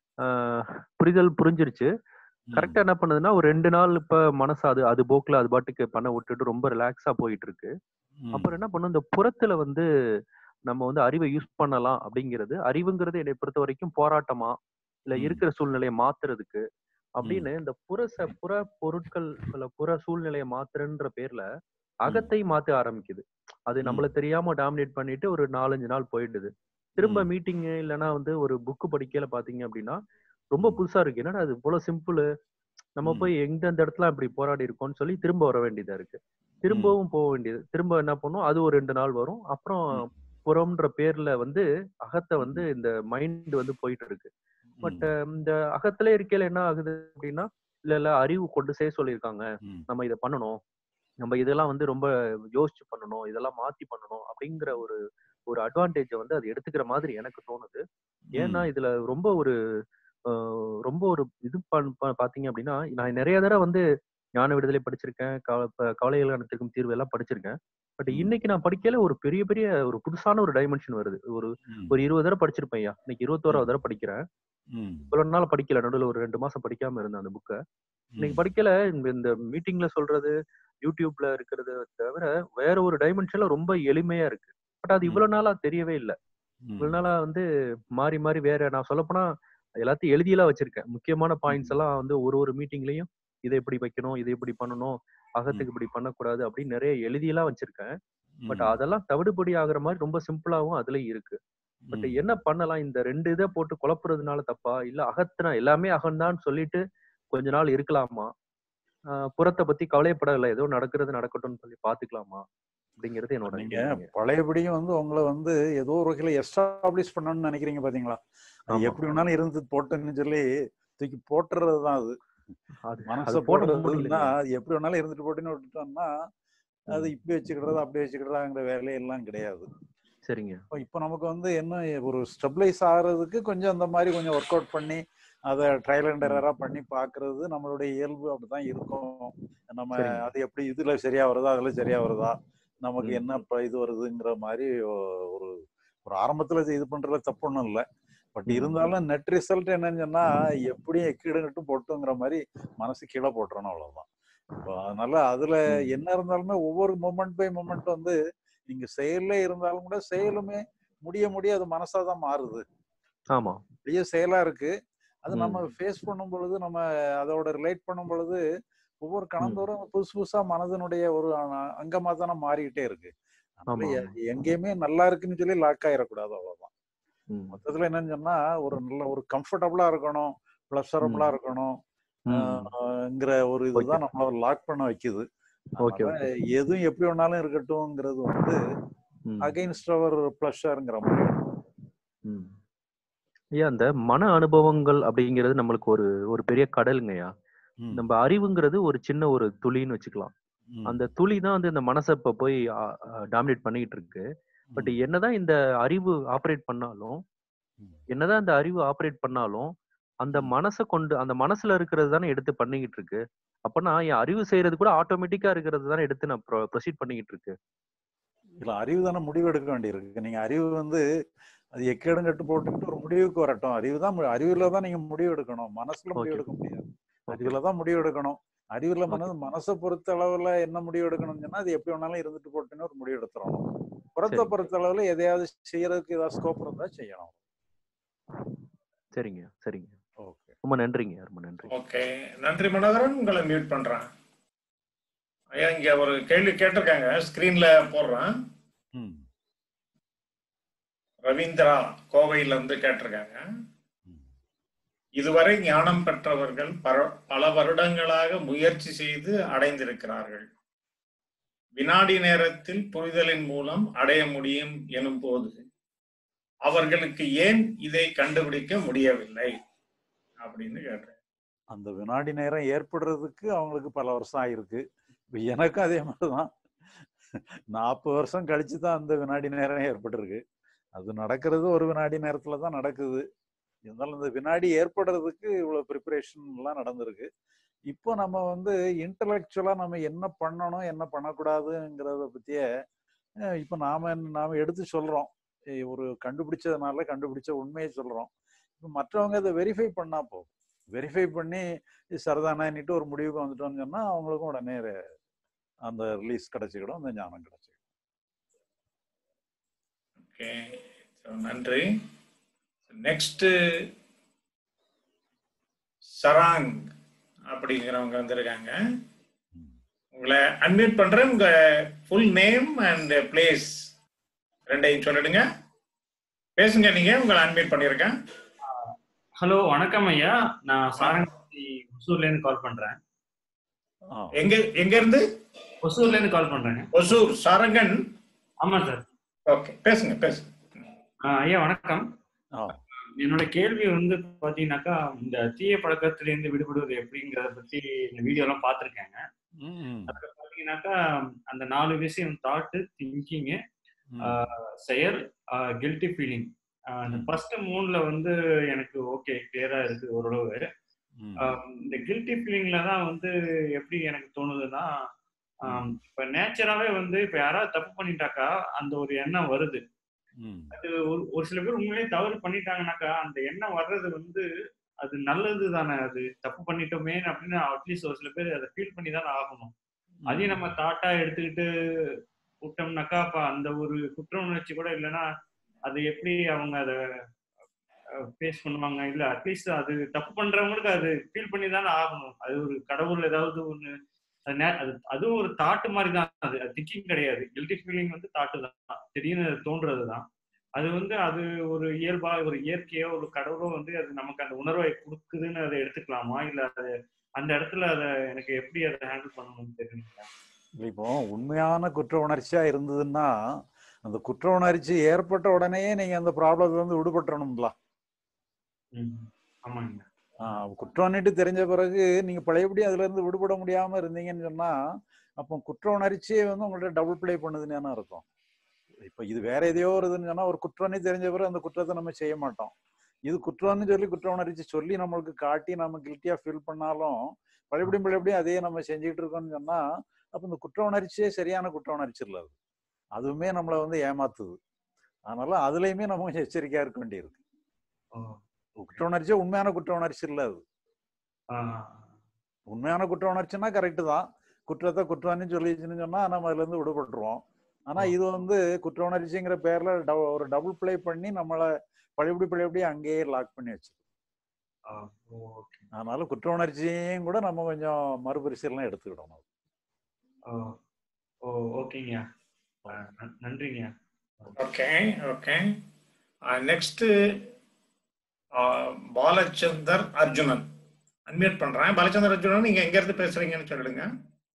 ஆஹ் புரிதல் புரிஞ்சிருச்சு ம். கரெக்டா என்ன பண்ணுதுன்னா ஒரு ரெண்டு நாள் இப்ப மனசு அது அது போக்குல அது பாட்டுக்கு பண்ண விட்டுட்டு ரொம்ப ரிலாக்ஸா போயிட்டு இருக்கு ம். அப்புறம் என்ன பண்ணும் இந்த புறத்துல வந்து நம்ம வந்து அறிவை யூஸ் பண்ணலாம் அப்படிங்கிறது அறிவுங்கிறது என்னை பொறுத்த வரைக்கும் போராட்டமா இல்ல ம். இருக்கிற சூழ்நிலையை மாத்துறதுக்கு அப்படின்னு இந்த புற ச புற பொருட்கள் இல்ல புற சூழ்நிலையை மாத்துறன்ற பேர்ல அகத்தை மாத்த ஆரம்பிக்குது அது ம். நம்மள தெரியாம டாமினேட் பண்ணிட்டு ஒரு நாலஞ்சு நாள் போயிடுது திரும்ப ம். மீட்டிங் இல்லைன்னா வந்து ஒரு புக்கு படிக்கல பாத்தீங்க அப்படின்னா ரொம்ப புதுசா இருக்கு என்னடா அது இவ்வளவு சிம்பிள் நம்ம ம். போய் எந்தெந்த இடத்துல இப்படி போராடி இருக்கோம்னு சொல்லி திரும்ப வர வேண்டியதா இருக்கு திரும்பவும் போக வேண்டியது திரும்ப என்ன பண்ணும் அது ஒரு ரெண்டு நாள் வரும் அப்புறம் ம். புறம்ன்ற பேர்ல வந்து அகத்தை வந்து இந்த மைண்ட் வந்து போயிட்டு இருக்கு பட் இந்த அகத்திலே இருக்கையில என்ன ஆகுது அப்படின்னா இல்ல இல்ல அறிவு கொண்டு செய்ய சொல்லியிருக்காங்க ம். நம்ம இதை பண்ணணும் நம்ம இதெல்லாம் வந்து ரொம்ப யோசிச்சு பண்ணணும் இதெல்லாம் மாத்தி பண்ணணும் அப்படிங்கிற ஒரு ஒரு அட்வான்டேஜை வந்து அது எடுத்துக்கிற மாதிரி எனக்கு தோணுது ஏன்னா ம். இதுல ரொம்ப ஒரு ஆஹ் ரொம்ப ஒரு இது பண்- பா- பாத்தீங்க அப்படின்னா நான் நிறைய தடவை வந்து ஞான விடுதலை படிச்சிருக்கேன் கவ- ப- கவலைகள் அனைத்திற்கும் தீர்வு எல்லாம் படிச்சிருக்கேன் பட் ம். இன்னைக்கு நான் படிக்கல ஒரு பெரிய பெரிய ஒரு புதுசான ஒரு டைமென்ஷன் வருது ஒரு ம். ஒரு இருபது தடவை படிச்சிருப்பேன் ஐயா இன்னைக்கு இருபத்தோராவது தடவை படிக்கிறேன் ம். இவ்வளவு நாள் படிக்கல நடுவில் ஒரு ரெண்டு மாசம் படிக்காம இருந்தேன் அந்த புக்கை இன்னைக்கு ம். படிக்கல இந்த இந்த மீட்டிங்ல சொல்றது யூடியூப்ல இருக்கிறது தவிர வேற ஒரு டைமென்ஷன்ல ரொம்ப எளிமையா இருக்கு பட் அது ம். இவ்வளவு நாளா தெரியவே இல்லை ம். இவ்வளவு நாளா வந்து மாறி மாறி வேற நான் சொல்லப்போனா எல்லாத்தையும் எழுதியெல்லாம் வச்சிருக்கேன் முக்கியமான பாயிண்ட்ஸ் எல்லாம் வந்து ஒரு ஒரு மீட்டிங்லயும் இதை இப்படி வைக்கணும் இதை இப்படி பண்ணணும் அகத்துக்கு இப்படி பண்ணக்கூடாது அப்படின்னு நிறைய எழுதியெல்லாம் வச்சிருக்கேன் பட் ம். அதெல்லாம் தவிடுபடி ஆகுற மாதிரி ரொம்ப சிம்பிளாவும் அதுல இருக்கு பட் ம். என்ன பண்ணலாம் இந்த ரெண்டு இதை போட்டு குழப்புறதுனால தப்பா இல்ல அகத்தினா எல்லாமே அகம்தான் சொல்லிட்டு கொஞ்ச நாள் இருக்கலாமா ஆஹ் புறத்தை பத்தி கவலைப்படல ஏதோ நடக்கிறது நடக்கட்டும்னு சொல்லி பாத்துக்கலாமா அப்படிங்கிறது என்னோட நீங்க கேள்விங்க. பழையபடியும் வந்து உங்களை வந்து ஏதோ ஒரு வகையில எஸ்டாப்ளிஷ் பண்ணணும்னு நினைக்கிறீங்க பாத்தீங்களா அது ஆமா. எப்படி வேணாலும் இருந்து போட்டுன்னு சொல்லி தூக்கி போட்டுறது தான் அது அது மனசை அது போட போடுறதுன்னா முடியல எப்படி வேணாலும் இருந்துட்டு போட்டுன்னு விட்டுட்டோம்னா அது ம். இப்படி வச்சுக்கிடுறது அப்படி வச்சுக்கிடுறாங்கிற வேலையெல்லாம் கிடையாது சரிங்க இப்போ இப்போ நமக்கு வந்து என்ன ஒரு ஸ்டெபிளைஸ் ஆகிறதுக்கு கொஞ்சம் அந்த மாதிரி கொஞ்சம் ஒர்க் அவுட் பண்ணி அதை ட்ரையல் அண்ட் எரராக பண்ணி பார்க்கறது நம்மளுடைய இயல்பு அப்படிதான் இருக்கும் நம்ம சரிங்க அது எப்படி இதுல சரியா வருதா அதுல சரியா வருதா நமக்கு ம் என்ன இப்ப இது வருதுங்கிற மாதிரி ஒ- ஒரு ஒரு ஆரம்பத்துல இது பண்றதுல தப்பு ஒன்றும் இல்லை பட் ம் இருந்தாலும் நெட் ரிசல்ட் என்னன்னு சொன்னா எப்படியும் எக்கீடுங்கட்டும் போட்டுங்கிற மாதிரி மனசு கீழே போட்டுறணும் அவ்வளவுதான் இப்போ அதனால அதுல ம் என்ன இருந்தாலுமே ஒவ்வொரு மூமெண்ட் பை மூமெண்ட் வந்து நீங்க செயல்ல இருந்தாலும் கூட செயலுமே முடிய முடிய அது மனசா தான் மாறுது ஆமா பெரிய செயலா இருக்கு அது நம்ம ம் ஃபேஸ் பண்ணும் பொழுது நம்ம அதோட ரிலேட் பண்ணும் பொழுது ஒவ்வொரு ம் கணந்தோறும் புதுசு புதுசா மனதனுடைய ஒரு அ- அங்கமா தானே மாறிக்கிட்டே இருக்கு அதனால ஆமா எ- ஆமா எங்கேயுமே நல்லா இருக்குன்னு சொல்லி லாக் ஆயிடக்கூடாது அவ்வளவுதான் ம் மொத்தத்துல என்னன்னு சொன்னா ஒரு நல்ல ஒரு கம்ஃபர்டபுளா இருக்கணும் ப்ளஷரபுளா ம் இருக்கணும் ம் ஆஹ்ங்கிற ஒரு ஓகே இதுதான் நம்மள லாக் பண்ண வைக்குது ஓகே அதனால ஓகே எதுவும் எப்படி வேணாலும் இருக்கட்டும்ங்கிறது வந்து ம் அகைன்ஸ்ட் அவர் ப்ளஷருங்கிற மாதிரி ம் ஐயா அந்த மன அனுபவங்கள் அப்படிங்கிறது நம்மளுக்கு ஒரு ஒரு பெரிய கடலுங்கய்யா ம் நம்ம அறிவுங்கிறது ஒரு சின்ன ஒரு துளின்னு வச்சுக்கலாம் ம் அந்த துளி தான் வந்து இந்த மனசை இப்ப போய் டாமினேட் பண்ணிட்டு இருக்கு பட் ம் என்னதான் இந்த அறிவு ஆப்ரேட் பண்ணாலும் ம் என்னதான் இந்த அறிவு ஆப்ரேட் பண்ணாலும் அந்த ம் மனசை கொண்டு அந்த மனசுல இருக்கிறது தானே எடுத்து பண்ணிக்கிட்டு இருக்கு அப்பனா என் அறிவு செய்யறது கூட ஆட்டோமேட்டிக்கா இருக்கிறது தானே எடுத்து நான் ப்ரொசீட் பண்ணிக்கிட்டு இருக்கு இல்ல அறிவு தானே முடிவு எடுக்க வேண்டியிருக்கு நீங்க அறிவு வந்து அது எக்கேடும் கட்டு போட்டுக்கிட்டு ஒரு முடிவுக்கு வரட்டும் அறிவு தான் மு- அறிவுல தான் நீங்க முடிவு எடுக்கணும் மனசுல முடிவு ஓகே எடுக்க முடியாது ஓகே அறிவுல தான் முடிவு எடுக்கணும் அறிவுல ஓகே மனது மனசை பொறுத்த அளவுல என்ன முடிவு எடுக்கணும்னு சொன்னா அது எப்படி வேணாலும் இருந்துட்டு போட்டுன்னு ஒரு முடிவு எடுத்துறணும் புறத்தை சரிங்க பொறுத்த அளவுல எதையாவது செய்யறதுக்கு ஏதாவது ஸ்கோப் இருந்தா செய்யணும் சரிங்க சரிங்க ஓகே ரொம்ப நன்றிங்க ரொம்ப நன்றி ஓகே நன்றி மனோகரன் உங்களை மியூட் பண்றேன் ஐயா இங்க ஒரு கேள்வி கேட்டிருக்காங்க ஸ்கிரீன்ல போடுறேன் ம் ரவீந்திரா கோவையில இருந்து கேட்டிருக்காங்க ம் இதுவரை ஞானம் பெற்றவர்கள் பர- பல வருடங்களாக முயற்சி செய்து அடைந்திருக்கிறார்கள் வினாடி நேரத்தில் புரிதலின் மூலம் அடைய முடியும் எனும் போது அவர்களுக்கு ஏன் இதை கண்டுபிடிக்க முடியவில்லை அப்படின்னு கேட்டேன் அந்த வினாடி நேரம் ஏற்படுறதுக்கு அவங்களுக்கு பல வருஷம் ஆயிருக்கு இப்ப எனக்கும் அதே மாதிரிதான் நாற்பது வருஷம் கழிச்சு தான் அந்த வினாடி நேரம் ஏற்பட்டிருக்கு அது நடக்கிறது ஒரு வினாடி நேரத்துல தான் நடக்குது இருந்தாலும் இந்த வினாடி ஏற்படுறதுக்கு இவ்வளவு ப்ரிப்பரேஷன் எல்லாம் நடந்திருக்கு இப்போ நம்ம வந்து இன்டலெக்சுவலா நம்ம என்ன பண்ணணும் என்ன பண்ணக்கூடாதுங்கிறத பத்திய அஹ் இப்போ நாம நாம எடுத்து சொல்றோம் ஏய், ஒரு கண்டுபிடிச்சதுனால கண்டுபிடிச்ச உண்மையை சொல்றோம் இப்போ மற்றவங்க அதை வெரிஃபை பண்ணா போதும் வெரிஃபை பண்ணி இது சரிதானேன்னுட்டு ஒரு முடிவுக்கு வந்துட்டோம்னு சொன்னா அவங்களுக்கும் உடனே re- அந்த ரிலீஸ் கிடைச்சிக்கிடும் அந்த ஞானம் கிடைச்சிடும் ஓகே நன்றி நெக்ஸ்ட் சராங் அப்படிங்கிறவங்க வந்திருக்காங்க உங்களை அன்மியூட் பண்றேன் உங்க ஃபுல் நேம் அண்ட் பிளேஸ் ரெண்டையும் சொல்லிடுங்க பேசுங்க நீங்க உங்களை அன்மியூட் பண்ணிருக்கேன் ஹலோ வணக்கம் ஐயா நான் சாரங்கி ஒசூர்ல இருந்து கால் பண்றேன் ஆ எங்க எங்க இருந்து ஒசூர்ல இருந்து கால் பண்றேங்க ஒசூர் சாரங்கன் ஆமா சார் ஓகே பேசுங்க பேசுங்க ஆஹ் ஐயா வணக்கம் ஆ என்னோட கேள்வி வந்து பாத்தீங்கன்னாக்கா இந்த தீய பழக்கத்துல இருந்து விடுபடுவது எப்படிங்கிறத பத்தி இந்த வீடியோ எல்லாம் பார்த்திருக்கேங்க ம், அதுல பாத்தீங்கன்னாக்கா அந்த நாலு விஷயம் தாட்டு திங்கிங்கு ம், செயல் கில்ட்டி ஃபீலிங் அந்த ம். ஃபர்ஸ்ட் மூணுல வந்து எனக்கு ஓகே கிளியரா இருக்கு ஓரளவு ம், ஆஹ் இந்த கில்ட்டி ஃபீலிங்ல தான் வந்து எப்படி எனக்கு தோணுதுன்னா ஆஹ் இப்ப நேச்சராவே வந்து இப்ப யாராவது தப்பு பண்ணிட்டாக்கா அந்த ஒரு எண்ணம் வருது ம், அது ஒரு ஒரு சில பேர் உண்மையிலேயே தவறு பண்ணிட்டாங்கனாக்கா அந்த எண்ணம் வர்றது வந்து அது நல்லது தானே அது தப்பு பண்ணிட்டோமே அப்படின்னு அட்லீஸ்ட் ஒரு சில பேர் அதை ஃபீல் பண்ணி தானே ஆகணும் அதையும் நம்ம தாட்டா எடுத்துக்கிட்டு விட்டோம்னாக்கா அப்ப அந்த ஒரு குற்ற உணர்ச்சி கூட இல்லைன்னா அது எப்படி அவங்க அதை ஃபேஸ் பண்ணுவாங்க இல்ல அட்லீஸ்ட் அது தப்பு பண்றவங்களுக்கு அது ஃபீல் பண்ணி தானே ஆகணும் அது ஒரு கடவுள் ஏதாவது ஒண்ணு அது நே- அது அதுவும் ஒரு தாட்டு மாதிரி தான் அது திங்கிங் கிடையாது கில்ட்டி ஃபீலிங் வந்து தாட்டு தான் திடீர்னு அது தோன்றது தான் அது வந்து அது ஒரு இயல்பா ஒரு இயற்கையோ ஒரு கடவுளோ வந்து அது நமக்கு அந்த உணர்வை கொடுக்குதுன்னு அதை எடுத்துக்கலாமா இல்ல அது அந்த இடத்துல அதை எனக்கு எப்படி அதை ஹேண்டில் பண்ணணும்னு தெரியுங்களா இல்ல, இப்போ உண்மையான குற்ற உணர்ச்சியா இருந்ததுன்னா அந்த குற்ற உணர்ச்சி ஏற்பட்ட உடனே நீங்க அந்த ப்ராப்ளத்துல இருந்து விடுபட்டுறணும்ல ம் ஆமாங்க ஆஹ் குற்றம்னுட்டு தெரிஞ்ச பிறகு நீங்க பழையபடி அதுல இருந்து விடுபட முடியாம இருந்தீங்கன்னு சொன்னா அப்போ குற்ற உணர்ச்சியே வந்து உங்கள்ட்ட டபுள் ப்ளே பண்ணுதுன்னு அர்த்தம் இப்ப இது வேற எதையோ ஒரு இதுன்னு சொன்னா ஒரு குற்றம்னு தெரிஞ்ச பிறகு அந்த குற்றத்தை நம்ம செய்ய மாட்டோம் இது குற்றம்னு சொல்லி குற்ற உணர்ச்சி சொல்லி நம்மளுக்கு காட்டி நம்ம கில்ட்டியா ஃபீல் பண்ணாலும் பழையபடியும் பழையபடியும் அதே நம்ம செஞ்சுட்டு இருக்கோம்னு சொன்னா அப்ப இந்த குற்ற உணர்ச்சியே சரியான குற்ற உணர்ச்சி இல்லை அது அதுவுமே நம்மளை வந்து ஏமாத்துது அதனால அதுலயுமே நம்ம கொஞ்சம் எச்சரிக்கையா இருக்க வேண்டியிருக்கு ஓ குற்ற உணர்ச்சியே உண்மையான குற்ற உணர்ச்சி இல்லை அது ஆ உண்மையான குற்ற உணர்ச்சின்னா கரெக்டு தான் குற்றத்தை குற்றம்னு சொல்லிச்சுன்னு சொன்னா நம்ம அதுல இருந்து விடுபட்டுருவோம் ஆனா ஆ. இது வந்து குற்ற உணர்ச்சிங்கிற பேர்ல டப- ஒரு டபுள் ப்ளே பண்ணி நம்மளை பழையபடி பழையபடி அங்கேயே லாக் பண்ணி வச்சு ஆ ஓகே அதனால குற்ற உணர்ச்சியையும் கூட நம்ம கொஞ்சம் மறுபரிசீலனை எடுத்துக்கிடணும் ஓ ஓ ஓகேங்க ஆ, நன்- நன்றிங்க okay okay next Balachander Arjunan unmute பண்றேன் பாலச்சந்தர் அர்ஜுனன் நீங்க எங்க இருந்து பேசுறீங்கன்னு சொல்லிடுங்க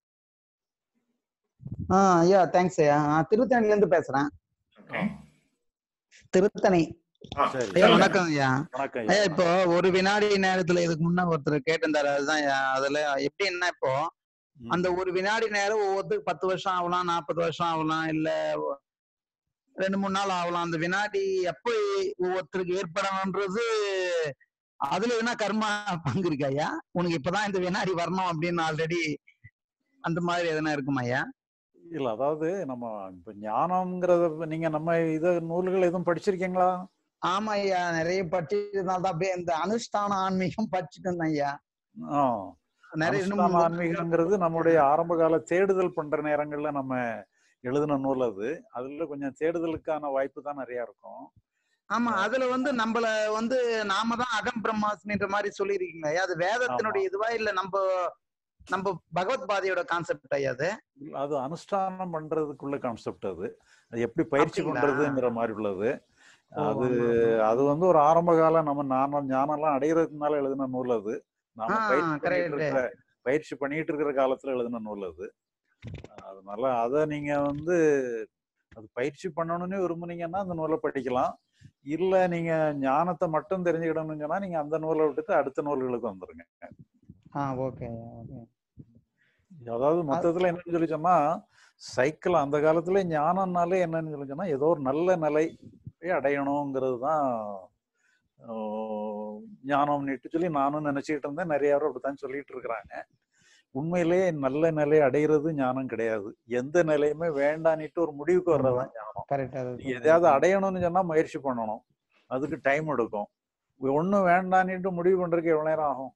ஆ ஐயா தேங்க்ஸ் ஐயா நான் திருத்தணில இருந்து பேசுறேன் ஓகே திருத்தணி ஆ, சரி. ஐயா சொல்லுங்க. வணக்கம் ஐயா வணக்கம் ஐயா ஐயா. இப்போ ஒரு வினாடி நேரத்துல இதுக்கு முன்ன ஒருத்தர் கேட்டிருந்தாரு அதுதான் ஐயா அதுல எப்படின்னா இப்போ ம். அந்த ஒரு வினாடி நேரம் ஒவ்வொருத்தருக்கு பத்து வருஷம் ஆகலாம் நாற்பது வருஷம் ஆகலாம் இல்ல ஒ- ரெண்டு மூணு நாள் ஆகலாம் அந்த வினாடி எப்போ ஒவ்வொருத்தருக்கு ஏற்படணும்ன்றது அதுல என்ன கர்மா பங்கு இருக்கு ஐயா உனக்கு இப்பதான் இந்த வினாடி வரணும் அப்படின்னு ஆல்ரெடி அந்த மாதிரி எதனா இருக்குமா ஐயா இல்ல அதாவது நம்ம இப்ப ஞானம்ங்கிறத நீங்க நம்ம இத நூல்கள் எதுவும் படிச்சிருக்கீங்களா ஆமா ஐயா நிறைய படிச்சதுனால தான் அப்படியே இந்த அனுஷ்டான ஆன்மீகம் படிச்சுட்டு இருந்தேன் ஐயா ஆ. நிறைய இன்னும் அனுஷ்டான ஆன்மீகங்கிறது நம்முடைய ஆரம்ப கால தேடுதல் பண்ற நேரங்கள்ல நம்ம எழுதின நூல் அது அதுல கொஞ்சம் தேடுதலுக்கான வாய்ப்பு தான் நிறைய இருக்கும் ஆமா அதுல வந்து நம்மள வந்து நாம தான் அகம் பிரம்மாஸ்மின்ற மாதிரி சொல்லியிருக்கீங்க ஐயா அது வேதத்தினுடைய இதுவா இல்ல நம்ம நம்ம பகவத் பாதையோட கான்செப்ட் ஐயா அது அது அனுஷ்டானம் பண்றதுக்குள்ள கான்செப்ட் அது அது எப்படி பயிற்சி அப்படிங்களா? பண்றதுங்கிற மாதிரி உள்ளது ஓ, அது ஆமா, ஆமா. அது வந்து ஒரு ஆரம்ப கால நம்ம ஞானம் ஞானம்லாம் அடையிறதுனால எழுதின நூல் அது நாம ஆ, பயிற்சி பண்ணிட்டு correct. இருக்கிற பயிற்சி பண்ணிட்டு இருக்கிற காலத்துல எழுதின நூல் அது அதனால அதை நீங்க வந்து அது பயிற்சி பண்ணணும்னு விரும்புனீங்கன்னா அந்த நூலை படிக்கலாம் இல்ல நீங்க ஞானத்தை மட்டும் தெரிஞ்சுக்கிடணும்னு சொன்னா நீங்க அந்த நூலை விட்டுட்டு அடுத்த நூல்களுக்கு வந்துருங்க ஆ ஓகே ஓகே அதாவது மொத்தத்துல என்னன்னு சொல்லி சொன்னா சைக்கிள் அந்த காலத்துல ஞானம்னாலே என்னன்னு சொல்லி சொன்னா ஏதோ ஒரு நல்ல நிலை அடையணுங்கிறது தான் ஞானம்னுட்டு சொல்லி நானும் நினைச்சிட்டு இருந்தேன் நிறைய பேர் அப்படித்தான் சொல்லிட்டு இருக்கிறாங்க உண்மையிலேயே நல்ல நிலை அடையிறது ஞானம் கிடையாது எந்த நிலையுமே வேண்டான்னுட்டு ஒரு முடிவுக்கு வர்றதுதான் ஞானம் கரெக்ட் அது நீங்க எதையாவது அடையணும்னு சொன்னா முயற்சி பண்ணணும் அதுக்கு டைம் எடுக்கும் ஒண்ணும் வேண்டான்னுட்டு முடிவு பண்றதுக்கு எவ்வளவு நேரம் ஆகும்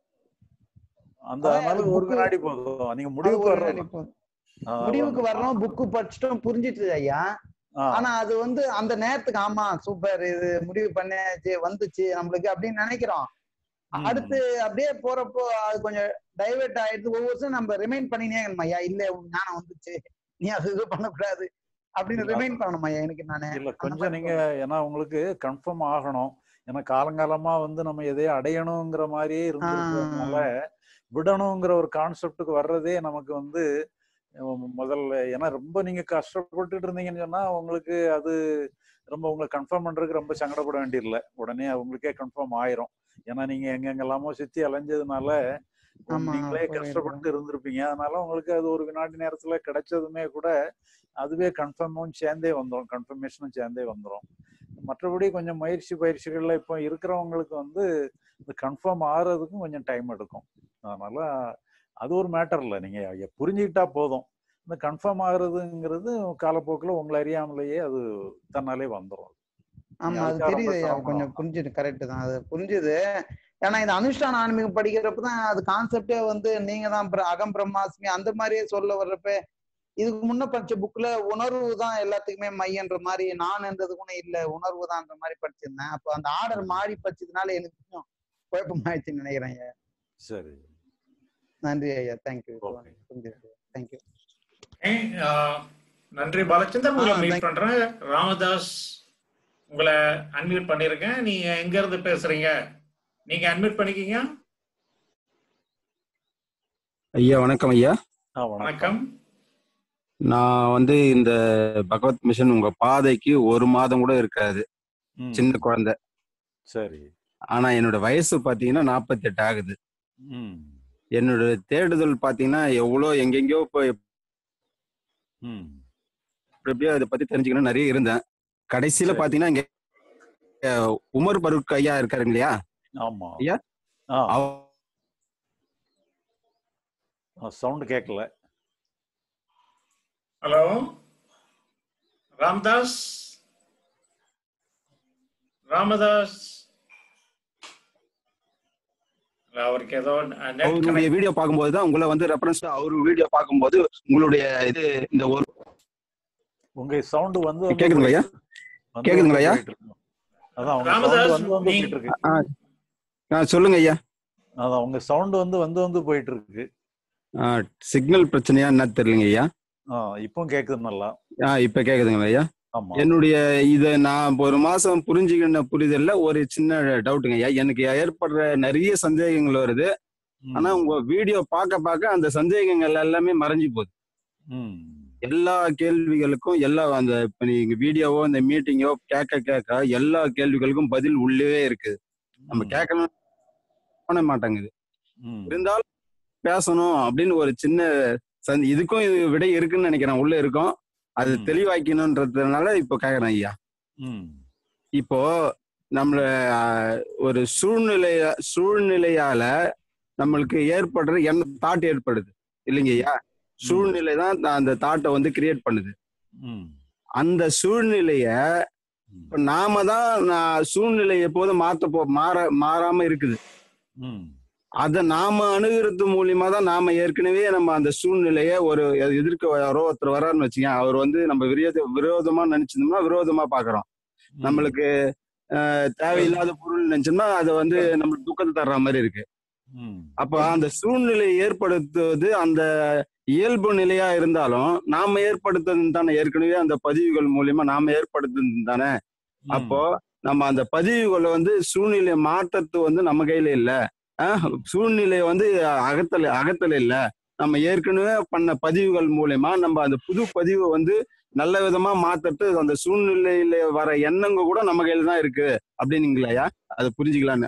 அந்த அதான் அதனால அது ஒரு book- வினாடி போதும் நீங்க அது முடிவுக்கு ஒரு வர்றது நாள் இப்போ முடிவுக்கு வரணும் புக்கு படிச்சிட்டோம் புரிஞ்சிட்டு ஐயா ஆனா அது வந்து அந்த நேரத்துக்கு ஆமா சூப்பர் இது முடிவு பண்ணியாச்சு வந்துச்சு நம்மளுக்கு அப்படின்னு நினைக்கிறோம் அடுத்து அப்படியே போறப்போ அது கொஞ்சம் டைவர்ட் ஆயிடுது ஒவ்வொரு வருஷம் நம்ம ரிமைண்ட் பண்ணினே இருக்கணும் ஐயா இல்ல உன் ஞானம் வந்துச்சு நீ அது இது பண்ணக்கூடாது அப்படின்னு இல்ல, ரிமைண்ட் பண்ணணும் ஐயா எனக்கு நானு இல்ல அந்த கொஞ்சம் மாதிரி நீங்க ஏன்னா உங்களுக்கு கன்ஃபார்ம் ஆகணும் ஏன்னா காலங்காலமா வந்து நம்ம எதையும் அடையணுங்கிற மாதிரியே இருந்திருக்கிறதுனால விடணுங்கிற ஒரு கான்செப்டுக்கு வர்றதே நமக்கு வந்து உம், முதல்ல ஏன்னா ரொம்ப நீங்க கஷ்டப்பட்டுட்டு இருந்தீங்கன்னு சொன்னா உங்களுக்கு அது ரொம்ப உங்களை கன்ஃபார்ம் பண்றதுக்கு ரொம்ப சங்கடப்பட வேண்டியதில்லை உடனே உங்களுக்கே கன்ஃபார்ம் ஆயிரும் ஏன்னா நீங்க எங்கெங்கெல்லாமோ சுத்தி அலைஞ்சதுனால ஆமா, நீங்களே புரியுது. கஷ்டப்பட்டு இருந்திருப்பீங்க அதனால உங்களுக்கு அது ஒரு வினாடி நேரத்துல கிடைச்சதுமே கூட அதுவே கன்ஃபார்மும் சேர்ந்தே வந்துடும் கன்ஃபர்மேஷனும் சேர்ந்தே வந்துடும் மற்றபடி கொஞ்சம் முயற்சி பயிற்சிகள்ல இப்போ இருக்கிறவங்களுக்கு வந்து இந்த கன்ஃபார்ம் ஆகிறதுக்கும் கொஞ்சம் டைம் எடுக்கும் அதனால அது ஒரு மேட்டர் இல்லை நீங்க ஐயா புரிஞ்சுக்கிட்டா போதும் இந்த கன்ஃபார்ம் ஆகுறதுங்கிறது காலப்போக்கில் உங்களை அறியாமலேயே அது தன்னாலே வந்துடும் ஆமா அது அதுக்காக ரொம்ப தெரியுது ஐயா சிரமம் கொஞ்சம் புரிஞ்சுது கரெக்ட் தான் அது புரிஞ்சுது ஏன்னா இந்த அனுஷ்டான ஆன்மீகம் படிக்கிறப்ப தான் அது கான்செப்டே வந்து நீங்க தான் பிர- அகம் பிரம்மாஸ்மி அந்த மாதிரியே சொல்ல வர்றப்ப இதுக்கு முன்ன படிச்ச புக்ல உணர்வு தான் எல்லாத்துக்குமே மையன்ற மாதிரி நான் என்றது கூட இல்ல உணர்வு தான்ன்ற மாதிரி படிச்சிருந்தேன் அப்போ அந்த ஆர்டர் மாறி படிச்சதுனால எனக்கு கொஞ்சம் குழப்பமாயிடுச்சுன்னு நினைக்கிறேன் ஐயா சரி நன்றி ஐயா தேங்க்யூ Okay. புரிஞ்சுது தேங்க்யூ Okay, ஆஹ், நன்றி பாலச்சந்தர் உங்களை ஆ, மீட் thank- பண்றேன் ராமதாஸ் உங்களை அன்மியூட் பண்ணிருக்கேன் நீங்க எங்க இருந்து பேசுறீங்க நீங்க அன்மியூட் பண்ணிக்கிங்க ஐயா வணக்கம் ஐயா ஆ வணக்கம் வணக்கம் நான் வந்து இந்த பகவத் மிஷன் உங்க பாதைக்கு ஒரு மாதம் கூட இருக்காது ம், சின்ன குழந்தை சரி ஆனா என்னோட வயசு பாத்தீங்கன்னா நாற்பத்தி எட்டு ஆகுது ம் என்னோட தேடுதல் பாத்தீங்கன்னா எவ்வளோ எங்கெங்கயோ போய் ம் எப்படியோ அதை பத்தி தெரிஞ்சுக்கணும் நிறைய இருந்தேன் கடைசியில சரி. பாத்தீங்கன்னா இங்க அஹ், உமர் பருக் ஐயா இருக்காருங்க இல்லையா ஆமா ஐயா? ஆ அவ- சவுண்ட் கேட்கல ஹலோ ராம்தாஸ் ராமதாஸ் இல்ல, அவருக்கு ஏதோ நெட் அவருடைய வீடியோ பார்க்கும்போது தான் உங்களை வந்து ரெஃபரன்ஸ் அவர் வீடியோ பார்க்கும்போது உங்களுடைய இது இந்த ஒரு உங்க சவுண்ட் வந்து வந்து கேக்குதுங்களா ஐயா? வந்து கேக்குதுங்களா ஐயா? போயிட்டு இருக்கு. அதான் உங்க ராமதாஸ், சவுண்ட் வந்து வந்து நீ- போயிட்டு இருக்கு ஆ, ஆ, சொல்லுங்க ஐயா அதான் உங்க சவுண்ட் வந்து வந்து வந்து போயிட்டு இருக்கு சிக்னல் பிரச்சனையா என்ன தெரியலங்க ஐயா ஆ இப்போ கேக்குது நல்லா ஆ இப்ப கேக்குதுங்களா ஐயா ஆமா என்னுடைய இத நான் ஒரு மாசம் புரிஞ்சுக்கின புரிதல்ல ஒரு சின்ன டவுட்டுங்க ஐயா எனக்கு ஏற்படுற நிறைய சந்தேகங்கள் வருது ம், ஆனா உங்க வீடியோ பார்க்க பார்க்க அந்த சந்தேகங்கள் எல்லாமே மறைஞ்சு போகுது ம், எல்லா கேள்விகளுக்கும் எல்லா அந்த இப்ப நீங்க வீடியோவோ இந்த மீட்டிங்கோ கேட்க கேட்க எல்லா கேள்விகளுக்கும் பதில் உள்ளே இருக்குது நம்ம ம், கேட்கணும் பண்ண மாட்டேங்குது ம், இருந்தாலும் பேசணும் அப்படின்னு ஒரு சின்ன சந்தி இதுக்கும் இது விடை இருக்குன்னு நினைக்கிறேன் உள்ள இருக்கும் அது ம். தெளிவாக்கணுன்றதுனால இப்போ கேக்குறேன் ஐயா ம், இப்போ நம்மள ஆஹ், ஒரு சூழ்நிலைய சூழ்நிலையால நம்மளுக்கு ஏற்படுற என்ன தாட் ஏற்படுது இல்லைங்க ஐயா சூழ்நிலை தான் அந்த தாட்டை வந்து கிரியேட் பண்ணுது ம், அந்த சூழ்நிலைய ம், இப்ப நாம தான் நான் சூழ்நிலை எப்போதும் மாத்த போ மாற மாறாம இருக்குது ம், அதை நாம அணுகிறது மூலியமா தான் நாம ஏற்கனவே நம்ம அந்த சூழ்நிலைய ஒரு எதிர்க்க யாரோ ஒருத்தர் வராருன்னு வச்சுங்க அவர் வந்து நம்ம விரோத விரோதமா நினைச்சிருந்தோம்னா விரோதமா பாக்குறோம் ம். நம்மளுக்கு அஹ், தேவையில்லாத பொருள் நினைச்சோம்னா அது வந்து நம்மளுக்கு துக்கத்தை தர்ற மாதிரி இருக்கு ம், அப்ப அந்த சூழ்நிலையை ஏற்படுத்துவது அந்த இயல்பு நிலையா இருந்தாலும் நாம ஏற்படுத்துறது தானே ஏற்கனவே அந்த பதிவுகள் மூலியமா நாம ஏற்படுத்துறது தானே ம். அப்போ நம்ம அந்த பதிவுகளை வந்து சூழ்நிலை மாற்றத்து வந்து நம்ம கையில இல்ல ஆஹ் சூழ்நிலை வந்து அகத்தல அகத்தல இல்ல நம்ம ஏற்கனவே பண்ண பதிவுகள் மூலயமா நம்ம அந்த புது பதிவை வந்து நல்ல விதமா மாத்தட்டு அந்த சூழ்நிலையில வர எண்ணங்க கூட நம்ம கையில தான் இருக்கு அப்படின்னீங்களாயா அதை புரிஞ்சுக்கலான்னு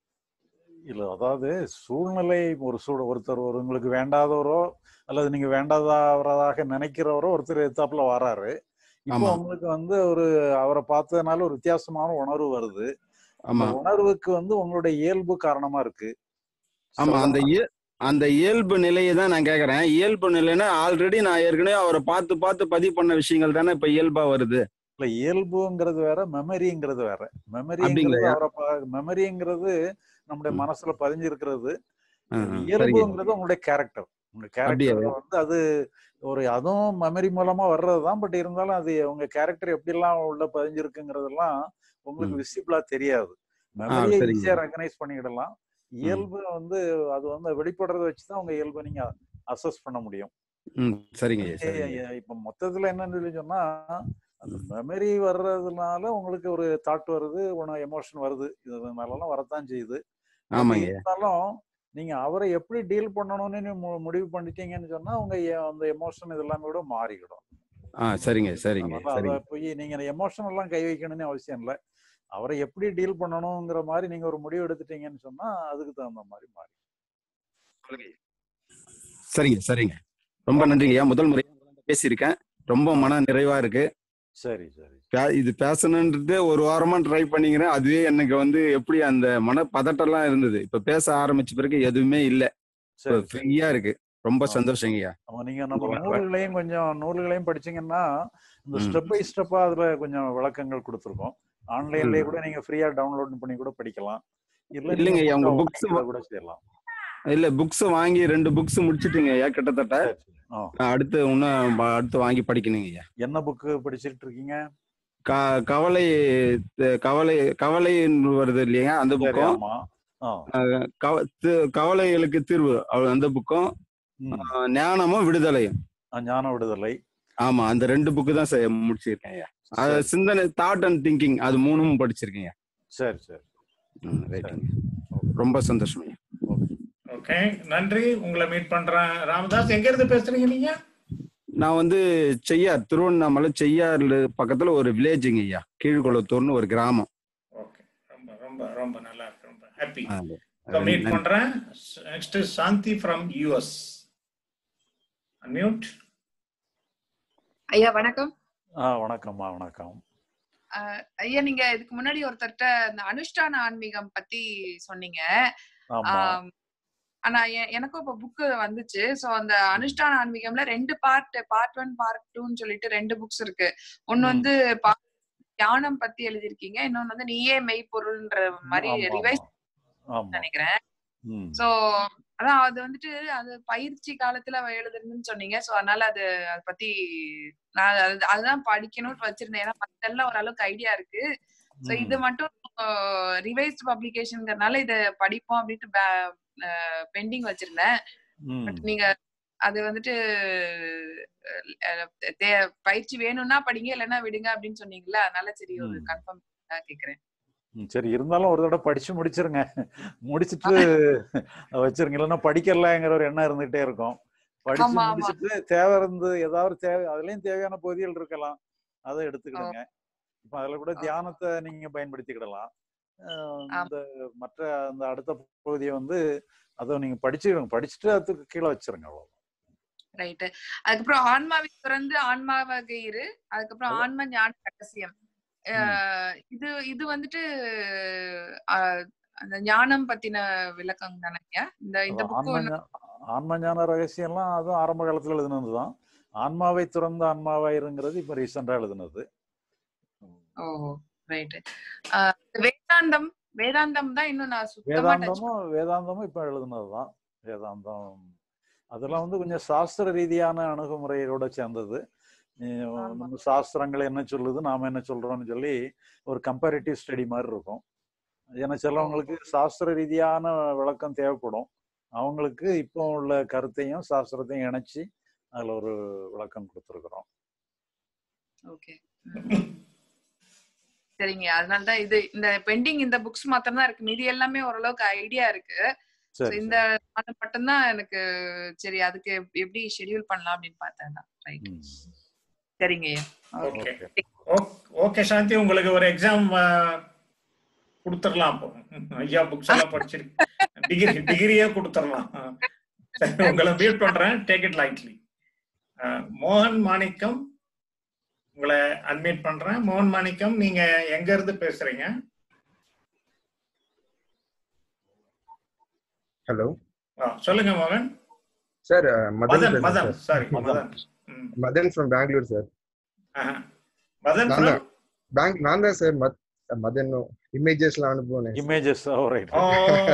இல்ல அதாவது சூழ்நிலை ஒரு சூழ ஒருத்தர் ஒரு உங்களுக்கு வேண்டாதவரோ அல்லது நீங்க வேண்டாதவராக நினைக்கிறவரோ ஒருத்தர் எத்தாப்புல வராரு இப்போ ஆமா. உங்களுக்கு வந்து ஒரு அவரை பார்த்ததுனால ஒரு வித்தியாசமான உணர்வு வருது அந்த ஆமா உணர்வுக்கு வந்து உங்களுடைய இயல்பு காரணமா இருக்கு ஆமா அந்த இய- அந்த இயல்பு நிலையை தான் நான் கேக்குறேன் இயல்பு நிலைன்னா ஆல்ரெடி நான் ஏற்கனவே அவரை பார்த்து பார்த்து பதிவு பண்ண விஷயங்கள் தானே இப்ப இயல்பா வருது இல்ல இயல்புங்கிறது வேற மெமரிங்கிறது வேற மெமரிங்கிறது அப்படிங்களையா? அவரை மெமரிங்கிறது நம்முடைய ம். மனசுல பதிஞ்சிருக்கிறது ஆ, ஆ, சரிங்க இயல்புங்கிறது உங்களுடைய கேரக்டர் உங்க அப்படியா? கேரக்டர் வந்து அது ஒரு அதுவும் மெமரி மூலமா வர்றதுதான் பட் இருந்தாலும் அது உங்க கேரக்டர் எப்படிலாம் உள்ள பதிஞ்சிருக்குங்கிறதெல்லாம் உங்களுக்கு ம். விசிபிளா தெரியாது மெமரியை சரிங்க. ஈஸியா ரெகனைஸ் பண்ணிக்கிடலாம் இயல்பு வந்து அது வந்து வெளிப்படுறத வச்சுதான் உங்க இயல்பை நீங்க அசஸ் பண்ண முடியும் ம் சரிங்க ஐயா, சரிங்க ஐயா. ஏ- இப்ப மொத்தத்துல என்னன்னு சொல்லி சொன்னா அந்த மெமரி வர்றதுனால உங்களுக்கு ஒரு தாட் வருது உன எமோஷன் வருது இதனாலலாம் வரத்தான் செய்யுது But ஆமாங்க ஐயா. இருந்தாலும் நீங்க அவரை எப்படி டீல் பண்ணணும்னு நீ மு- முடிவு பண்ணிட்டீங்கன்னு சொன்னா உங்க எ- அந்த எமோஷன் இதெல்லாமே கூட மாறிக்கிடும் ஆ சரிங்க சரிங்க அதனால அதை சரிங்க போய் நீங்க எமோஷன் எல்லாம் கை வைக்கணும்னு அவசியம் இல்லை அவரை எப்படி டீல் பண்ணணுங்கிற மாதிரி நீங்க ஒரு முடிவு எடுத்துட்டீங்கன்னு சொன்னா அதுக்கு தகுந்த மாதிரி மாறி சரிங்க சரிங்க ரொம்ப நன்றிங்க ஐயா முதல் முறையா பேசியிருக்கேன் ரொம்ப மன நிறைவா இருக்கு சரி சரி பே- இது பேசணுன்றது ஒரு வாரமா ட்ரை பண்ணிக்கிறேன் அதுவே எனக்கு வந்து எப்படி அந்த மன பதட்டம்லாம் இருந்தது இப்ப பேச ஆரம்பிச்ச பிறகு எதுவுமே இல்ல சரி சரி ஃப்ரீயா இருக்கு ரொம்ப சந்தோஷங்கய்யா ஆமா நீங்க நம்ம ரொம்ப நூல்களையும் கொஞ்சம் நூல்களையும் படிச்சீங்கன்னா இந்த ம். ஸ்டெப் பை ஸ்டெப்பா அதுல கொஞ்சம் விளக்கங்கள் கொடுத்துருக்கோம் ஆன்லைன்லயே கூட நீங்க ஃப்ரீயா டவுன்லோட் பண்ணி கூட படிக்கலாம் இல்ல நீங்க இல்லைங்க ஐயா, உங்க book-அ books வாங்கிக்கூட கூட செய்யலாம் இல்ல புக்ஸ் வாங்கி ரெண்டு புக்ஸ் முடிச்சிட்டுங்க ஐயா கிட்டத்தட்ட சரி, சரி. ஆ. நான் அடுத்து இன்னும் ப- அடுத்து வாங்கி படிக்கணுங்க ஐயா என்ன புக்கு படிச்சுட்டு இருக்கீங்க க- கவலை த- கவலை கவலைன்னு வருது இல்லையா அந்த சரி புக்கும் ஆமா ஆ கவ- தி- கவலைகளுக்கு தீர்வு அவ- அந்த புக்கும் ம். ஆஹ் ஞானமும் விடுதலையும் ஆ, ஞான விடுதலை ஆமா அந்த ரெண்டு புக்கு தான் செ- முடிச்சிருக்கேன் ஐயா அது சரி சிந்தனை தாட் அண்ட் திங்கிங் அது மூணும் படிச்சிருக்கேன் ஐயா சரி சரி ம், ரைட்டுங்க ரொம்ப சந்தோஷம் ஐயா ஓகே நன்றி உங்களை மீட் பண்றேன் ராமதாஸ் எங்க இருந்து பேசுறீங்க நீங்க நான் வந்து செய்யார் திருவண்ணாமலை செய்யார்ல பக்கத்துல ஒரு வில்லேஜுங்க ஐயா கீழ்குளத்தூர்னு ஒரு கிராமம் ஓகே ரொம்ப ரொம்ப ரொம்ப நல்லா இருக்கு ஹாப்பி ஆ, ஸோ மீட் நன்றி. பண்றேன் next Shanthi from US unmute ஐயா வணக்கம் ஆ வணக்கம்மா வணக்கம் அஹ் ஐயா நீங்க இதுக்கு முன்னாடி ஒருத்தர்ட்ட இந்த அனுஷ்டான ஆன்மீகம் பத்தி சொன்னீங்க ஆமா ஆம், ஆனா எ- எனக்கும் இப்ப புக்கு வந்துச்சு சோ அந்த அனுஷ்டான ஆன்மீகம்ல ரெண்டு பார்ட் பார்ட் ஒன் பார்ட் டூன்னு சொல்லிட்டு ரெண்டு புக்ஸ் இருக்கு ஒன்னு ம். வந்து பா- தியானம் பத்தி எழுதிருக்கீங்க இன்னொன்னு வந்து நீயே மெய்ப்பொருள்ன்ற மாதிரி ஆமா, ரிவைஸ் ஆமா நினைக்கிறேன் ம் சோ அதான் அது வந்துட்டு அது பயிற்சி காலத்துல அவ எழுதுறதுன்னு சொன்னீங்க சோ அதனால அது அதை பத்தி நான் அது- அதுதான் படிக்கணும்னு வச்சிருந்தேன் ஏன்னா மத்தெல்லாம் ஓரளவுக்கு ஐடியா இருக்கு சோ ம். இது மட்டும் ரிவைஸ்ட் பப்ளிகேஷன்ங்கிறதுனால இத படிப்போம் அப்படின்ட்டு பெண்டிங் வச்சிருந்தேன் ம் பட் நீங்க அது வந்துட்டு அஹ், தே- பயிற்சி வேணும்னா படிங்க இல்லைன்னா விடுங்க அப்படின்னு சொன்னீங்கல்ல அதனால சரி ஒரு ம். கன்ஃபார்ம் கேக்குறேன் ம், சரி இருந்தாலும் ஒரு தடவை படிச்சு முடிச்சிருங்க முடிச்சிட்டு அதை வச்சிருங்க இல்லைன்னா படிக்கலாங்கிற ஒரு எண்ணம் இருந்துகிட்டே இருக்கும் படிச்சு ஆமா, ஆமா. முடிச்சிட்டு தேவை இருந்து ஏதாவது தேவை அதுலயும் தேவையான பகுதிகள் இருக்கலாம் அதை எடுத்துக்கிடுங்க இப்ப அதுல கூட தியானத்தை நீங்க பயன்படுத்திக்கிடலாம் அஹ் இந்த மற்ற அந்த அடுத்த பகுதியை வந்து அதை நீங்க படிச்சுக்கிடுங்க படிச்சுட்டு அதுக்கு கீழே வச்சிருங்க அவ்வளவு ரைட்டு அதுக்கப்புறம் ஆன்மாவை துறந்து ஆன்மாவை கயிறு அதுக்கப்புறம் ஆன்ம ஞான ரகசியம் அஹ் இது இது வந்துட்டு அஹ், அந்த ஞானம் பத்தின விளக்கம் தானே இந்த இந்த அதான் புக்கு ஆன்ம ஒண்ணு ஞா- ஆன்ம ஞான ரகசியம்லாம் அதுவும் ஆரம்ப காலத்துல எழுதுனதுதான் ஆன்மாவை துறந்த ஆன்மாவாயிருங்கிறது இப்ப ரீசெண்டா எழுதுனது ஓ ரைட்டு வேதாந்தம் வேதாந்தம் தான் இன்னும் நான் சுத்தமா touch வேதாந்தமும் வேதாந்தமும் இப்ப எழுதுனதுதான் வேதாந்தம் அதெல்லாம் வந்து கொஞ்சம் சாஸ்திர ரீதியான அணுகுமுறையோட சேர்ந்தது அஹ் நம்ம சாஸ்திரங்கள் என்ன சொல்லுது நாம என்ன சொல்றோம்னு சொல்லி ஒரு கம்பேரிட்டிவ் ஸ்டடி மாதிரி இருக்கும் ஏன்னா சிலவங்களுக்கு சாஸ்திர ரீதியான விளக்கம் தேவைப்படும் அவங்களுக்கு இப்போ உள்ள கருத்தையும் சாஸ்திரத்தையும் இணைச்சு அதுல ஒரு விளக்கம் கொடுத்துருக்குறோம் ஓகே சரிங்க அதனால தான் இது இந்த பெண்டிங் இந்த புக்ஸ் மாத்திரம் தான் இருக்கு மீதி எல்லாமே ஓரளவுக்கு ஐடியா இருக்கு So, சரி இந்த அது மட்டும்தான் எனக்கு சரி அதுக்கு எப்- எப்படி ஷெட்யூல் பண்ணலாம் அப்படின்னு பார்த்தேன் தான் ரைட் ம். சரிங்க ஐயா ஓகே ஓகே சாந்தி உங்களுக்கு ஒரு எக்ஸாம் கொடுத்துடலாம் அப்போ ஐயா புக்ஸ் எல்லாம் படிச்சிருக்கு டிகிரி டிகிரியே கொடுத்துடலாம் சரி, உங்களை மீட் பண்றேன் டேக் இட் லைட்லி மோகன் மாணிக்கம் உங்களை அட்மிட் பண்றேன் மோகன் மாணிக்கம் நீங்க எங்க இருந்து பேசுறீங்க ஹலோ ஆ, சொல்லுங்க மோகன் சார் மதன் மதன் பேசுறேன் மதன் சார் சாரி மதன். மதன் ம், மதன் ஃப்ரம் பெங்களூர் சார் ஆஹா. மதன் நான் from- தான் பேங்க் நான் தான் சார் மத் மதன் இமேஜஸ்லாம் அனுப்புவேன் இமேஜஸ் ரைட் ஓ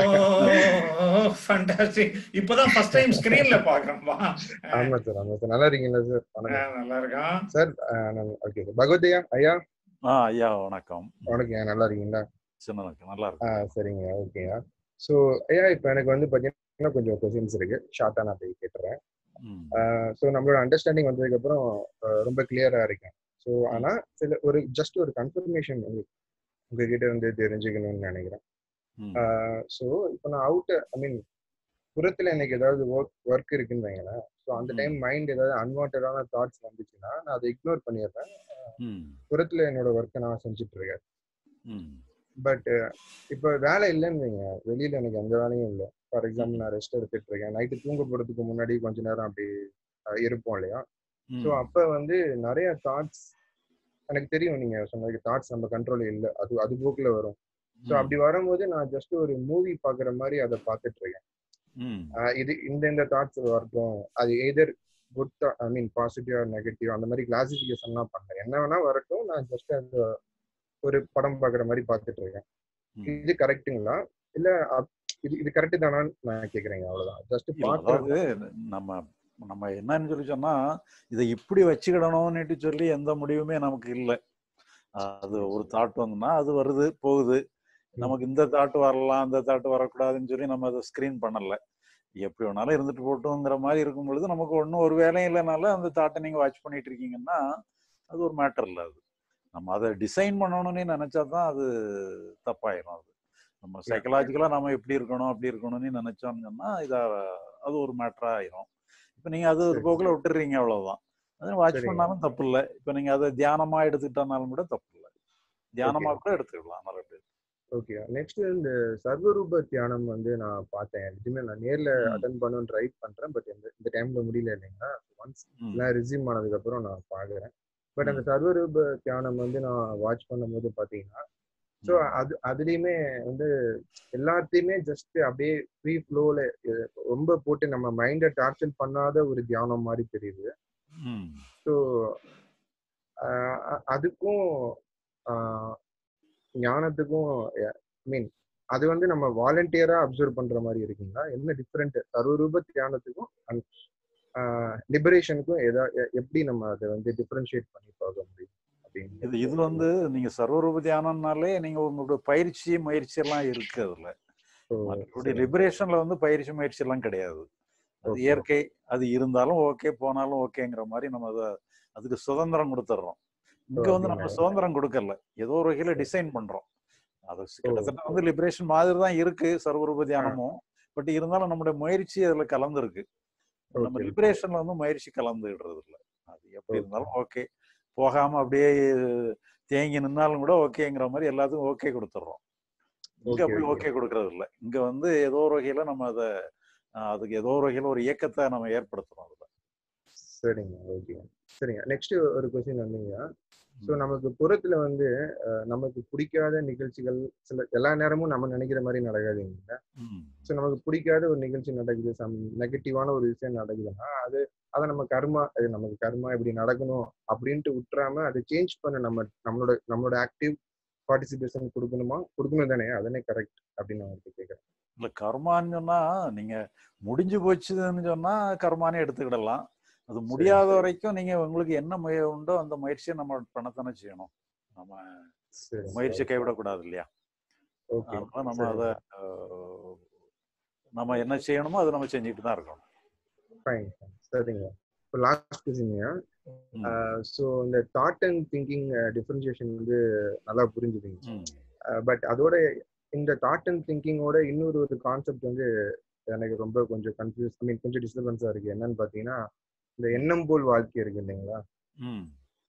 ஃபண்டாஸ்டிக் இப்போதான் ஃபர்ஸ்ட் டைம் ஸ்கிரீன்ல பாக்குறேன்பா ஆமா சார் ஆமா சார் நல்லா இருக்கீங்களா சார் வணக்கம் நல்லா இருக்கான் சார் ஓகே சார் பகவதையா ஐயா ஆ ஐயா வணக்கம் வணக்கம் நல்லா இருக்கீங்களா சின்னதுக்கு நல்லா ஆ இருக்கு சரிங்க ஓகேயா ஸோ ஐயா இப்போ எனக்கு வந்து பார்த்தீங்கன்னா கொஞ்சம் கொஸ்டின்ஸ் இருக்கு ஷார்ட்டாக நான் போய் கேட்டுறேன் ம். ஸோ நம்மளோட அண்டர்ஸ்டாண்டிங் வந்ததுக்கு அப்புறம் அஹ், ரொம்ப கிளியரா இருக்கேன் ஸோ ஆனா சில ஒரு ஜஸ்ட் ஒரு கன்ஃபர்மேஷன் வந்து உங்ககிட்ட வந்து தெரிஞ்சுக்கணும்னு நினைக்கிறேன் ம். ஸோ இப்போ நான் அவுட் ஐ மீன் புறத்துல எனக்கு ஏதாவது ஒர்க் ஒர்க் இருக்குன்னு வைங்களேன் ஸோ அந்த ம். டைம் மைண்ட் ஏதாவது அன்வான்டான தாட்ஸ் வந்துச்சுன்னா நான் அதை இக்னோர் பண்ணிடுறேன் ம். புறத்துல என்னோட ஒர்க்கை நான் செஞ்சுட்டு இருக்கேன் ம். பட் இப்போ வேலை இல்லைன்னு வைங்க வெளியில எனக்கு எந்த வேலையும் இல்லை ஃபார் எக்ஸாம்பிள் நான் ரெஸ்ட் எடுத்துட்டு இருக்கேன் நைட்டு தூங்க போறதுக்கு முன்னாடி கொஞ்ச நேரம் அப்படி அஹ், இருப்போம் இல்லையா ஸோ ம். அப்ப வந்து நிறைய தாட்ஸ் எனக்கு தெரியும் நீங்க சொன்னதுக்கு தாட்ஸ் நம்ம கண்ட்ரோல் இல்லை அது அது போக்குல வரும் ஸோ ம். அப்படி வரும்போது நான் ஜஸ்ட் ஒரு மூவி பாக்குற மாதிரி அதை பார்த்துட்டு இருக்கேன் ம். ஆஹ் இது இந்த இந்த தாட்ஸ் வரட்டும் அது either good I mean positive or negative அந்த மாதிரி கிளாசிஃபிகேஷன்லாம் பண்றேன் என்ன வேணா வரட்டும் நான் ஜஸ்ட் அந்த ஒரு படம் பாக்குற மாதிரி பார்த்துட்டு இருக்கேன் ம். இது கரெக்ட்டுங்களா இல்ல அப்- இது இது கரெக்ட் தானான்னு நான் கேக்குறேங்க அவ்வளவுதான் ஜஸ்ட் இல்ல, பாக்குறது அதாவது நம்ம நம்ம என்னன்னு சொல்லி சொன்னா இதை இப்படி வச்சுக்கிடணும்னுட்டு சொல்லி எந்த முடிவுமே நமக்கு இல்லை அது ஒரு தாட் வந்துன்னா அது வருது போகுது நமக்கு இந்த தாட் வரலாம் அந்த தாட் வரக்கூடாதுன்னு சொல்லி நம்ம அதை ஸ்கிரீன் பண்ணல எப்படி வேணாலும் இருந்துட்டு போட்டோங்கிற மாதிரி இருக்கும் பொழுது நமக்கு ஒன்றும் ஒரு வேலையும் இல்லைனால அந்த தாட்டை நீங்க வாட்ச் பண்ணிட்டு இருக்கீங்கன்னா அது ஒரு மேட்டர் இல்லை அது நம்ம அதை டிசைன் பண்ணணும்னு நினைச்சா தான் அது தப்பாயிரும் அது நம்ம சைக்கலாஜிக்கலா நம்ம எப்படி இருக்கணும் அப்படி இருக்கணும்னு நினைச்சோம்னு சொன்னா இதா அது ஒரு மேட்டரா ஆயிரும் இப்ப நீங்க அது ஒரு சரி. போக்குல விட்டுறீங்க அவ்வளவுதான் அது வாட்ச் சரிங்க. பண்ணாலும் தப்பு இல்லை இப்ப நீங்க அதை தியானமா எடுத்துக்கிட்டனாலும் கூட தப்பு இல்லை தியானமா கூட எடுத்துக்கலாம் நிறைய பேர் ஓகே நெக்ஸ்ட் இந்த சர்வரூப தியானம் வந்து நான் பார்த்தேன் எதுவுமே நான் நேர்ல ம். அட்டன் பண்ணணும்னு ட்ரை பண்றேன் பட் இந்த இந்த டைம்ல முடியல இல்லைங்களா ஒன்ஸ் ம். எல்லாம் ரிசீவ் ஆனதுக்கு அப்புறம் நான் பாக்குறேன் பட் அந்த ம். சர்வரூப தியானம் வந்து நான் வாட்ச் பண்ணும்போது பாத்தீங்கன்னா ஸோ ம். அது அதுலயுமே வந்து எல்லாத்தையுமே ஜஸ்ட் அப்படியே ஃப்ரீ ஃப்ளோல ரொம்ப போட்டு நம்ம மைண்டை டார்ச்சர் பண்ணாத ஒரு தியானம் மாதிரி தெரியுது ம். ஸோ அதுக்கும் ஆஹ், ஞானத்துக்கும் ஐ மீன் அது வந்து நம்ம வாலண்டியரா அப்சர்வ் பண்ற மாதிரி இருக்குங்களா என்ன டிஃப்ரெண்ட் சர்வரூப தியானத்துக்கும் லிபரேஷனுக்கும் எதா எ- எப்படி நம்ம அதை வந்து டிஃபரன்ஷியேட் பண்ணி பார்க்க முடியும் இது அப்படின்னு இது வந்து நீங்க சர்வரூப தியானம்னாலே நீங்க உங்களோட பயிற்சி முயற்சி எல்லாம் இருக்கு அதுல ஸோ மற்றபடி லிபரேஷன்ல வந்து பயிற்சி முயற்சி எல்லாம் கிடையாது அது ஓகே இயற்கை அது இருந்தாலும் ஓகே போனாலும் ஓகேங்கிற மாதிரி நம்ம அதை அதுக்கு சுதந்திரம் கொடுத்துட்றோம் இங்க வந்து நம்ம அப்படிங்களா சுதந்திரம் கொடுக்கல ஏதோ ஒரு வகையில டிசைன் பண்றோம் அது ஓ கிட்டத்தட்ட வந்து லிபரேஷன் மாதிரி தான் இருக்கு சர்வரூப ஆ தியானமும் பட் இருந்தாலும் நம்முடைய முயற்சி அதுல கலந்துருக்கு நம்ம ஓகே ஓகே லிபரேஷன்ல வந்து முயற்சி கலந்துடுறது இல்ல அது எப்படி ஓகே இருந்தாலும் ஓகே போகாம அப்படியே தேங்கி நின்னாலும் கூட ஓகேங்கிற மாதிரி எல்லாத்துக்கும் ஓகே கொடுத்துட்றோம் இங்க ஓகே அப்படி ஓகே ஓகே கொடுக்கறது இல்ல இங்க வந்து ஏதோ ஒரு வகையில நம்ம அதை அதுக்கு ஏதோ ஒரு வகையில ஒரு இயக்கத்தை நம்ம ஏற்படுத்துறோம் அதுல சரிங்க ஓகே சரிங்க நெக்ஸ்ட் ஒரு கொஸ்டின் வந்தீங்க ஸோ ம். நமக்கு புறத்துல வந்து அஹ், நமக்கு பிடிக்காத நிகழ்ச்சிகள் சில எல்லா நேரமும் நம்ம நினைக்கிற மாதிரி நடக்காதுங்க ம். ஸோ நமக்கு பிடிக்காத ஒரு நிகழ்ச்சி நடக்குது சம் நெகட்டிவான ஒரு விஷயம் நடக்குதுன்னா அது அதை நம்ம கர்மா அது நமக்கு கர்மா இப்படி நடக்கணும் அப்படின்ட்டு விட்டுறாம அதை சேஞ்ச் பண்ண நம்ம நம்மளோட நம்மளோட ஆக்டிவ் பார்ட்டிசிபேஷன் கொடுக்கணுமா கொடுக்கணும் தானே அதனே கரெக்ட் அப்படின்னு நான் உங்களுக்கு கேட்குறேன் இல்ல கர்மான்னு சொன்னா நீங்க முடிஞ்சு போச்சுன்னு சொன்னா கர்மானே எடுத்துக்கிடலாம் அது சரி முடியாத சரி வரைக்கும் நீங்க உங்களுக்கு என்ன முய உண்டோ அந்த முயற்சியை நம்ம பண்ணத்தானே செய்யணும் நம்ம சரிங்க முயற்சியை ஓகே கைவிடக்கூடாது இல்லையா ஓகே அதனால நம்ம சரிங்க அதை அஹ், நம்ம என்ன செய்யணுமோ அதை நம்ம செஞ்சுட்டு தான் இருக்கணும் ஃபைன் சரிங்க இப்போ லாஸ்ட் கொஸ்டின்ங்க ம் ஸோ இந்த தாட் அண்ட் திங்கிங் டிஃபரன்சியேஷன் வந்து நல்லா புரிஞ்சுதுங்க ம் பட் அதோட இந்த தாட் அண்ட் திங்கிங்கோட இன்னொரு ஒரு கான்செப்ட் வந்து எனக்கு ரொம்ப கொஞ்சம் கன்ஃபியூஸ் ஐ மீன் கொஞ்சம் டிஸ்டர்பன்ஸாக இருக்கு என்னன்னு பார்த்தீங்கன்னா இந்த எண்ணம் போல் வாழ்க்கை இருக்கு இல்லைங்களா ம்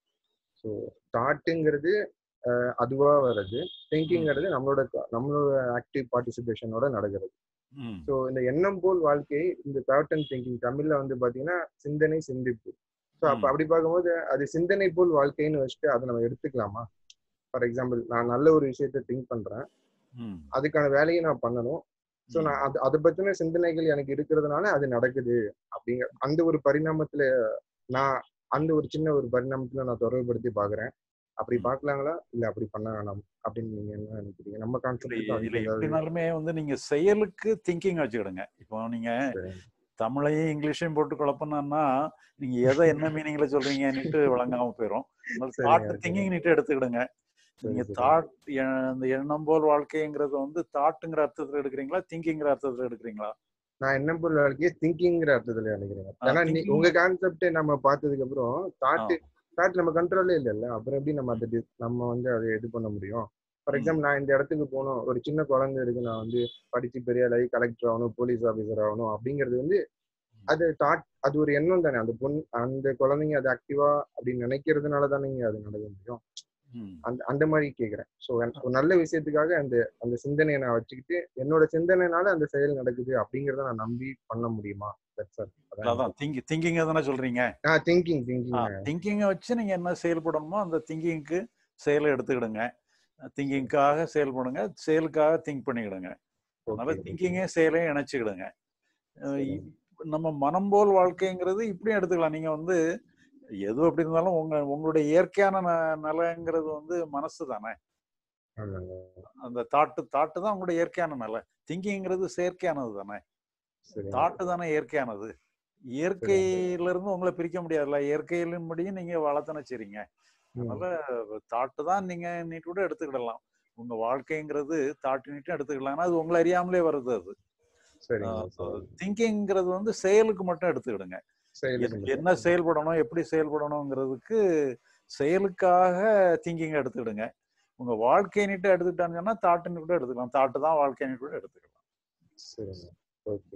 ஸோ தாட்டுங்கிறது அதுவாக வர்றது ம் திங்கிங்கிறது நம்மளோட நம்மளோட ஆக்டிவ் பார்ட்டிசிபேஷனோட நடக்கிறது ம் ஸோ இந்த எண்ணம் போல் வாழ்க்கை இந்த தாட் அண்ட் திங்கிங் தமிழ்ல வந்து பாத்தீங்கன்னா சிந்தனை சிந்திப்பு ஸோ அப்போ ம் அப்படி பார்க்கும்போது அது சிந்தனை போல் வாழ்க்கைன்னு வச்சுட்டு அதை நம்ம எடுத்துக்கலாமா ஃபார் எக்ஸாம்பிள் நான் நல்ல ஒரு விஷயத்த திங்க் பண்றேன் ம் அதுக்கான வேலையை நான் பண்ணணும் ஸோ ம் நான் அது அதை பத்தின சிந்தனைகள் எனக்கு இருக்கிறதுனால அது நடக்குது அப்படிங்கிற அந்த ஒரு பரிணாமத்துல நான் அந்த ஒரு சின்ன ஒரு பரிணாமத்துல நான் தொடர்புபடுத்தி பாக்குறேன் அப்படி ம் பார்க்கலாங்களா இல்ல அப்படி பண்ண வேணாம் அப்படின்னு நீங்க என்ன நினைக்கிறீங்க நம்ம இல்ல கான்செப்டுக்கு இல்ல அதுக்கு ஏதாவது எப்படினாலுமே வந்து நீங்க செயலுக்கு திங்கிங் வச்சுக்கிடுங்க இப்போ நீங்க சரி தமிழையும் இங்கிலீஷையும் போட்டு குழப்பினா நீங்க எதை என்ன மீனிங்ல சொல்றீங்கன்னுட்டு விளங்காம போயிடும் அதனால சரிங்க தாட் ஓகேங்க திங்கிங் நீட்டு எடுத்துக்கிடுங்க சரி நீங்க சரி தாட் அந்த எண்ணம் போல் வாழ்க்கைங்கிறது வந்து தாட்டுங்கிற அர்த்தத்துல எடுக்கிறீங்களா திங்கிங்கிற அர்த்தத்துல எடுக்கிறீங்களா நான் என்ன பொருள் வாழ்க்கையே திங்கிங்கிற அர்த்தத்துல நினைக்கிறேன் ஏன்னா நீ திங்கிங் உங்க கான்செப்ட் நம்ம பார்த்ததுக்கு அப்புறம் தாட்டு தாட் நம்ம கண்ட்ரோலே இல்லைல்ல அப்புறம் எப்படி நம்ம அதை di- நம்ம வந்து அதை இது பண்ண முடியும் ஃபார் ம் எக்ஸாம்பிள் நான் இந்த இடத்துக்கு போகணும் ஒரு சின்ன குழந்தை இருக்கு நான் வந்து படிச்சு பெரிய ஆளாகி கலெக்டர் ஆகணும் போலீஸ் ஆஃபீஸர் ஆகணும் அப்படிங்கிறது வந்து அது தாட் அது ஒரு எண்ணம் தானே அந்த பொண்ணு அந்த குழந்தைங்க அது ஆக்டிவா அப்படின்னு நினைக்கிறதுனால தானேங்க அது நடக்க முடியும் ம் அந்த அந்த மாதிரி கேக்குறேன் ஸோ ஒரு நல்ல விஷயத்துக்காக அந்த அந்த சிந்தனையை நான் வச்சுக்கிட்டு என்னோட சிந்தனைனால அந்த செயல் நடக்குது அப்படிங்கறத நான் நம்பி பண்ண முடியுமா தட்ஸ் ஆல் அதான் அதான் எனக்கு திங்கி திங்கிங் தானே சொல்றீங்க ஆ திங்கிங் திங்கிங் திங்கிங்கை வச்சு நீங்க என்ன செயல்படணுமோ அந்த திங்கிங்க்கு செயலை எடுத்துக்கிடுங்க திங்கிங்காக செயல்படுங்க செயலுக்காக திங்க் பண்ணிக்கிடுங்க அதனால ஓகே ஓகே திங்கிங்கே செயலையும் இணைச்சிக்கிடுங்க அஹ் சரிங்க இப்- நம்ம மனம் போல் வாழ்க்கைங்கிறது இப்படியும் எடுத்துக்கலாம் நீங்க வந்து எது எப்படி இருந்தாலும் உங்க உங்களுடைய இயற்கையான ந- நலங்கிறது வந்து மனசு தானே ஆமாங்க அந்த தாட்டு தாட்டு தான் உங்களுடைய இயற்கையான நல திங்கிங்கிறது செயற்கையானது தானே சரிங்க தாட்டு தானே இயற்கையானது சரிங்க இயற்கையில இருந்து உங்களை பிரிக்க முடியாதுல்ல இயற்கையிலும் முடியும் நீங்க வளர்த்தனை செய்றீங்க ம் அதனால தாட்டு தான் நீங்க நீட்டு கூட எடுத்துக்கிடலாம் உங்க வாழ்க்கைங்கிறது தாட்டு நீட்டும் எடுத்துக்கலாம் ஆனா அது உங்களை அறியாமலே வருது அது சரிங்க சரிங்க திங்கிங்கிறது வந்து செயலுக்கு மட்டும் எடுத்துக்கிடுங்க செயலுக்கு என்- மட்டும் என்ன செயல்படணும் எப்படி செயல்படணுங்கிறதுக்கு செயலுக்காக திங்கிங் எடுத்துக்கிடுங்க உங்க வாழ்க்கை நீட்டு எடுத்துக்கிட்டான்னு சொன்னா தாட்டுன்னு கூட எடுத்துக்கலாம் தாட்டு தான் வாழ்க்கை நீட்டு கூட எடுத்துக்கலாம் சரிங்க ஓகே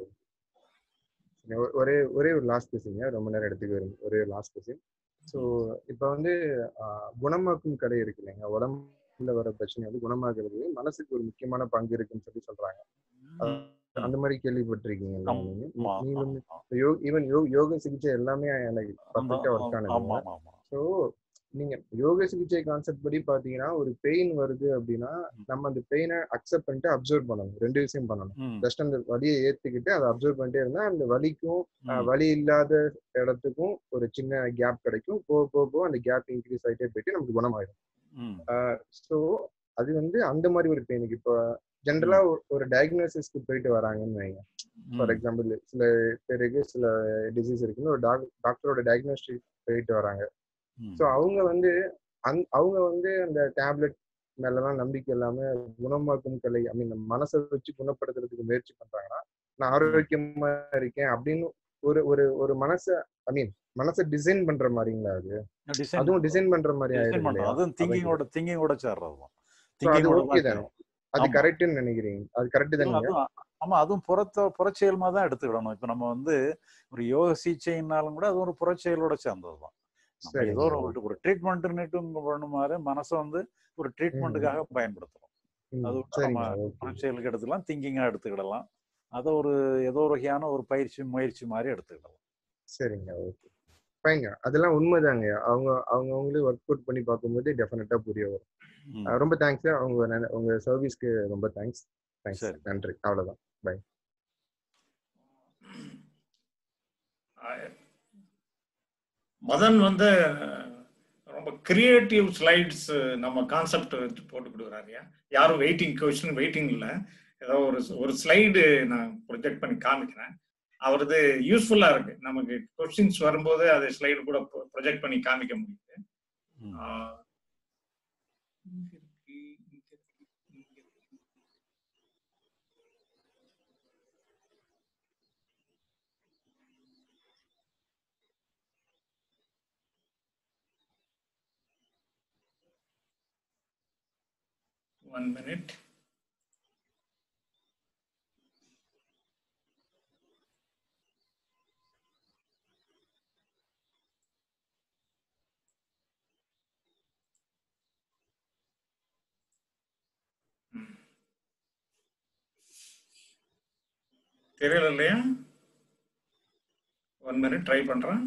ஒரே ஒரே ஒரு லாஸ்ட் கொஸ்டின் ரொம்ப நேரம் எடுத்துக்க வரும் ஒரே லாஸ்ட் கொஸ்டின் ஸோ இப்போ வந்து ஆஹ், குணமாக்கும் கடை இருக்கு இல்லைங்க உடம்பு உடம்புல வர பிரச்சனை வந்து குணமாகிறது மனசுக்கு ஒரு முக்கியமான பங்கு இருக்குன்னு சொல்லி சொல்றாங்க அஹ் அந்த மாதிரி கேள்விப்பட்டிருக்கீங்களா ஆமா, நீங்க ஆமா, நீங்க ஆமா, வந்து யோ ஈவன் யோ யோக சிகிச்சை எல்லாமே எனக்கு பர்ஃபெக்டா ஒர்க் ஆமா ஆனது ஆமா ஆமா ஸோ நீங்க யோக சிகிச்சை கான்செப்ட் படி பாத்தீங்கன்னா ஒரு பெயின் வருது அப்படின்னா நம்ம அந்த பெயினை அக்செப்ட் பண்ணிட்டு அப்சர்வ் பண்ணணும் ரெண்டு விஷயம் பண்ணணும் ம், ஜஸ்ட் அந்த வலியை ஏத்துக்கிட்டு அதை அப்சர்வ் பண்ணிட்டே இருந்தா அந்த வலிக்கும் அஹ், ம், வலி இல்லாத இடத்துக்கும் ஒரு சின்ன கேப் கிடைக்கும் போக போக போக அந்த கேப் இன்க்ரீஸ் ஆகிட்டே போயிட்டு நமக்கு குணமாயிடும் ம், ஸோ அது வந்து அந்த மாதிரி ஒரு பெயினுக்கு இப்போ ஜென்ரலா ஒரு டயக்னோசிஸ்க்கு போயிட்டு வராங்கன்னு வைங்க ஃபார் ம், எக்ஸாம்பிள் சில பேருக்கு சில டிசீஸ் இருக்குன்னு ஒரு டாக்டரோட டயக்னோஸ்டிக் போயிட்டு வராங்க ம், ஸோ அவங்க வந்து அந் அவங்க வந்து அந்த டேப்லெட் மேலலாம் நம்பிக்கை இல்லாம குணமாக்கும் கலை ஐ மீன் மனசை வச்சு குணப்படுத்துறதுக்கு முயற்சி பண்றாங்கன்னா நான் ஆரோக்கியமா இருக்கேன் அப்படின்னு ஒரு ஒரு ஒரு மனசை ஐ மீன் மனசை டிசைன் பண்ற மாதிரிங்களா அது டிசைன் அதுவும் பண்றது டிசைன் பண்ற மாதிரி டிசைன் ஆயிடும் பண்றது இல்லையா அதுவும் அதான் திங்கிங்கோட கேக்குறேன் திங்கிங்கோட சேர்றது தான் ஸோ அது திங்கிங்கோட ஓகே தான் தானே சேரும் அது ஆமா கரெக்ட்னு நினைக்கிறீங்க அது கரெக்ட் இல்ல தானேங்க அதுவும் ஆமா அதுவும் புறத்த புறச்செயல்மா தான் எடுத்துக்கிடணும் இப்ப நம்ம வந்து ஒரு யோக சிகிச்சைனாலும் கூட அது ஒரு புறச்செயலோட சேர்ந்தது தான் நம்ம ஏதோ சரிங்க ஒரு ஒரு ட்ரீட்மெண்ட்னுட்டு பண்ணுமாறு மனசை வந்து ஒரு ம் ட்ரீட்மெண்ட்டுக்காக பயன்படுத்துறோம் அது ம் விட்டு நம்ம சரிங்க ஓகே புறச்செயலுக்கு எடுத்துக்கலாம் திங்கிங்கா எடுத்துக்கிடலாம் அதை ஒரு ஏதோ ஒரு வகையான ஒரு பயிற்சி முயற்சி மாதிரி எடுத்துக்கிடலாம் சரிங்க ஓகே ஃபைங்க அதெல்லாம் உண்மைதாங்க அவங்க அவங்க அவங்களே ஒர்க் அவுட் பண்ணி பார்க்கும்போது டெஃபினட்டா புரிய வரும் ம் அஹ் ரொம்ப தேங்க்ஸ் அவங்க நன- உங்க சர்வீஸ்க்கு ரொம்ப தேங்க்ஸ் தேங்க்ஸ் சரி நன்றி அவ்வளவுதான் பை மதன் வந்து ரொம்ப கிரியேட்டிவ் ஸ்லைட்ஸ் நம்ம கான்செப்ட் போட்டு கொடுக்குறாருயா யாரும் வெயிட்டிங் கொஸ்டின் வெயிட்டிங் இல்லை ஏதோ ஒரு ஒரு ஸ்லைடு நான் ப்ரொஜெக்ட் பண்ணி காமிக்கிறேன் அவரது யூஸ்ஃபுல்லா இருக்கு நமக்கு கொஸ்டின்ஸ் வரும்போது அதை ஸ்லைடு கூட ப்ரொஜெக்ட் பண்ணி காமிக்க முடியுது ம் ஆஹ் இங்க இருக்கு, இங்க இருக்கு, இங்க இருக்கு. One minute. ம். தெரியல இல்லையா ஒன் மினிட் ட்ரை பண்றேன்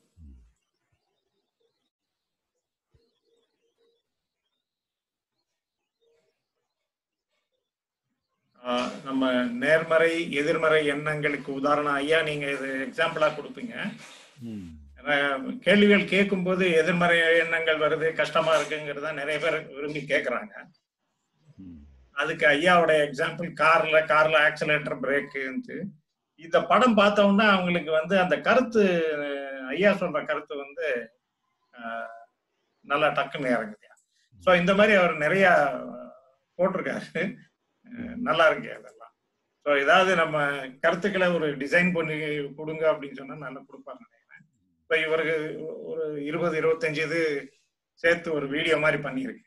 ஆஹ் நம்ம நேர்மறை எதிர்மறை எண்ணங்களுக்கு உதாரணம் ஐயா நீங்க இது எக்ஸாம்பிளா கொடுப்பீங்க ம் ஏன்னா, கேள்விகள் கேட்கும்போது எதிர்மறை எண்ணங்கள் வருது கஷ்டமா இருக்குங்கிறத நிறைய பேர் விரும்பி கேட்கறாங்க ம் அதுக்கு ஐயாவோட எக்ஸாம்பிள் கார்ல கார்ல ஆக்சிலேட்டர் பிரேக்கு இந்த படம் பார்த்தோம்னா அவங்களுக்கு வந்து அந்த கருத்து அஹ், ஐயா சொல்ற கருத்து வந்து அஹ், நல்லா டக்குன்னு இறங்குது ஸோ இந்த மாதிரி அவர் நிறைய போட்டிருக்காரு அஹ், நல்லா இருக்கு அதெல்லாம் ஸோ ஏதாவது நம்ம கருத்துக்களை ஒரு டிசைன் பண்ணி கொடுங்க அப்படின்னு சொன்னா நல்லா கொடுப்பாங்க நினைக்கிறேன் இப்போ இவருக்கு ஒரு இருபது இருபத்தஞ்சு இது சேர்த்து ஒரு வீடியோ மாதிரி பண்ணியிருக்கேன்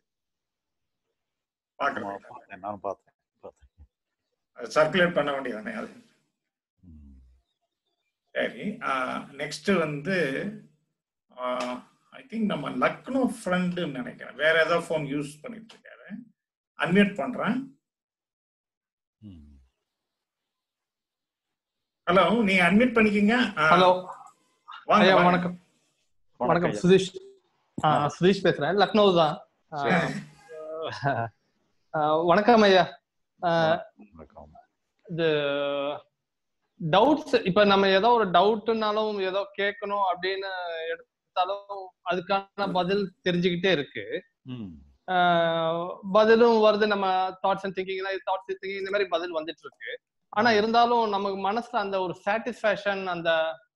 ஆமா பார்க்குறேன் பார்த்தேன் நானும் பார்த்தேன் பார்த்தேன் சர்க்குலேட் பண்ண வேண்டியதானே அது ம் சரி நெக்ஸ்ட் வந்து ஐ திங்க் நம்ம லக்னோ ஃப்ரெண்டுன்னு நினைக்கிறேன் வேற ஏதோ ஃபோன் யூஸ் பண்ணிட்டு இருக்காரு அன்மியூட் பண்றேன் ம் ஹலோ நீங்க அன்மியூட் பண்ணிக்கங்க ஆ, ஹலோ வாங்க ஐயா வாங்க. வணக்கம் வணக்கம் வணக்கம் ஐயா. சுதீஷ் ஆ, சுதீஷ் பேசுறேன் லக்னோ தான் ஆ, சரி. ஆ, வணக்கம் ஐயா ஆ, வணக்கம் இது டவுட்ஸ் இப்ப நம்ம ஏதோ ஒரு டவுட்னாலும் ஏதோ கேட்கணும் அப்படின்னு எடுத்தாலும் அதுக்கான பதில் தெரிஞ்சுக்கிட்டே இருக்கு ம் ஆஹ் பதிலும் வருது நம்ம தாட்ஸ் அண்ட் திங்கிங்னா தாட்ஸ் திங்கிங் இந்த மாதிரி பதில் வந்துட்டு இருக்கு ஆனா இருந்தாலும் நமக்கு மனசுல அந்த ஒரு சாட்டிஸ்ஃபேக்ஷன் அந்த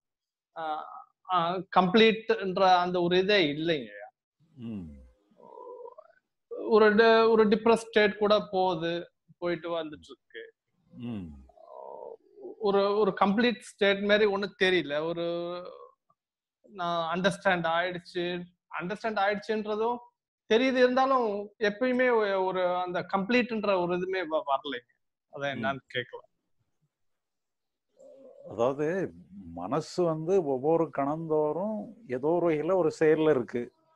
கம்ப்ளீட்ன்ற அந்த ஒரு இதே இல்லைங்க ம் ஒரு டி- ஒரு டிப்ரெஸ் ஸ்டேட் கூட போகுது போயிட்டு வந்துட்டு இருக்கு ம் ஒரு ஒரு கம்ப்ளீட் ஸ்டேட் மாதிரி ஒன்றும் தெரியல ஒரு நான் அண்டர்ஸ்டாண்ட் ஆயிடுச்சு அண்டர்ஸ்டாண்ட் ஆயிடுச்சுன்றதும் தெரியுது இருந்தாலும் எப்பயுமே ஒ- ஒரு அந்த கம்ப்ளீட்ன்ற ஒரு இதுமே வ- வரலைங்க அதான் என்னன்னு கேட்கலாம் அதாவது மனசு வந்து ஒவ்வொரு கணந்தோறும் ஏதோ ஒரு வகையில ஒரு செயல்ல இருக்கு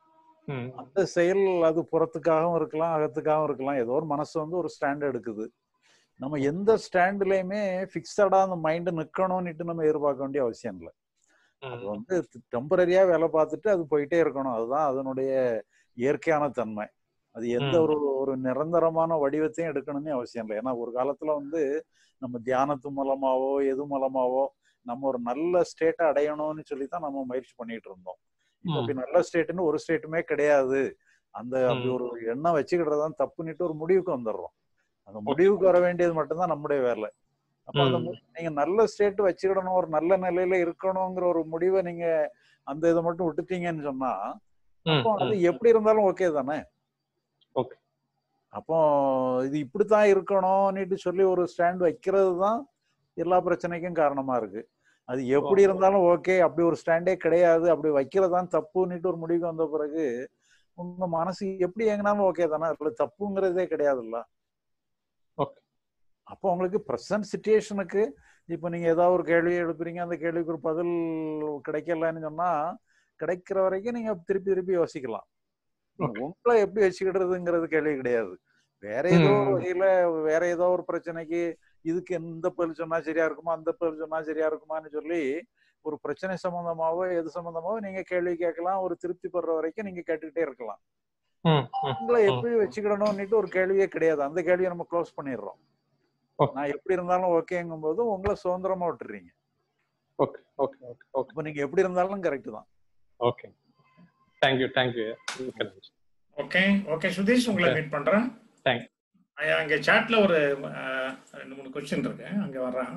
ம் அந்த செயல் அது புறத்துக்காகவும் இருக்கலாம் அகத்துக்காகவும் இருக்கலாம் ஏதோ ஒரு மனசு வந்து ஒரு ஸ்டாண்ட் எடுக்குது நம்ம எந்த ஸ்டாண்ட்லயுமே ஃபிக்ஸடா அந்த மைண்ட் நிக்கணும்னுட்டு நம்ம எதிர்பார்க்க வேண்டிய அவசியம் இல்லை அது ம் வந்து டெம்பரரியா வேலை பார்த்துட்டு அது போயிட்டே இருக்கணும் அதுதான் அதனுடைய இயற்கையான தன்மை அது எந்த ம் ஒரு ஒரு நிரந்தரமான வடிவத்தையும் எடுக்கணும்னு அவசியம் இல்லை ஏன்னா ஒரு காலத்துல வந்து நம்ம தியானத்து மூலமாவோ எது மூலமாவோ நம்ம ஒரு நல்ல ஸ்டேட்டை அடையணும்னு சொல்லி தான் நம்ம முயற்சி பண்ணிட்டு இருந்தோம் இப்போ ம் அப்படி நல்ல ஸ்டேட்னு ஒரு ஸ்டேட்டுமே கிடையாது அந்த அப்படி ம் ஒரு எண்ணம் வச்சுக்கிட்டு தான் தப்புன்னுட்டு ஒரு முடிவுக்கு வந்துடுறோம் அந்த ஓகே முடிவுக்கு வர வேண்டியது மட்டும்தான் நம்முடைய வேலை அப்போ அந்த ம் மு- நீங்க நல்ல ஸ்டேட் வச்சுக்கிடணும் ஒரு நல்ல நிலையில இருக்கணுங்கிற ஒரு முடிவை நீங்க அந்த இதை மட்டும் விட்டுட்டீங்கன்னு சொன்னா ம் அப்போ அது ம் எப்படி இருந்தாலும் ஓகே தானே ஓகே அப்போ இது இப்படித்தான் இருக்கணும்னுட்டு சொல்லி ஒரு ஸ்டாண்ட் வைக்கிறது தான் எல்லா பிரச்சனைக்கும் காரணமா இருக்கு அது எப்படி ஓ இருந்தாலும் ஓகே அப்படி ஒரு ஸ்டாண்டே கிடையாது அப்படி வைக்கிறது தான் தப்புன்னுட்டு ஒரு முடிவுக்கு வந்த பிறகு உங்க மனசு எப்படி எங்கனாலும் ஓகே தானே அதுல தப்புங்கிறதே கிடையாதுல்ல ஓகே அப்போ உங்களுக்கு ப்ரெசன்ட் சுச்சுவேஷனுக்கு இப்போ நீங்க ஏதாவது ஒரு கேள்வி எழுப்புறீங்க அந்த கேள்விக்கு ஒரு பதில் கிடைக்கலன்னு சொன்னா கிடைக்கிற வரைக்கும் நீங்க திருப்பி திருப்பி யோசிக்கலாம் நீங்க ஓகே உங்களை எப்படி வச்சுக்கிடுறதுங்கிறது கேள்வி கிடையாது வேற ஏதோ ஒரு ம் வகையில வேற ஏதோ ஒரு பிரச்சனைக்கு இதுக்கு எந்த பதில் சொன்னா சரியா இருக்குமா அந்த பதில் சொன்னா சரியா இருக்குமான்னு சொல்லி ஒரு பிரச்சனை சம்பந்தமாவோ எது சம்பந்தமாவோ நீங்க கேள்வி கேட்கலாம் ஒரு திருப்தி பெற வரைக்கும் நீங்க கேட்டுக்கிட்டே இருக்கலாம் ம் ம் உங்களை ம் எப்படி வச்சுக்கிடணும்னுட்டு ஒரு கேள்வியே கிடையாது அந்த கேள்வியை நம்ம க்ளோஸ் பண்ணிடுறோம் ஓகே நான் எப்படி இருந்தாலும் ஓகேங்கும் போது உங்களை சுதந்திரமா விட்டுறீங்க ஓகே ஓகே ஓகே ஓகே அப்போ நீங்க எப்படி இருந்தாலும் கரெக்ட் தான் ஓகே தேங்க்யூ தேங்க்யூ மிக்க நன்றி ஓகே ஓகே சுதீஷ் உங்களை ஓகே மீட் பண்றேன் தேங்க் ஐயா, அங்க சாட்ல ஒரு அஹ், ரெண்டு மூணு கொஸ்டின் இருக்கு அங்க வர்றேன்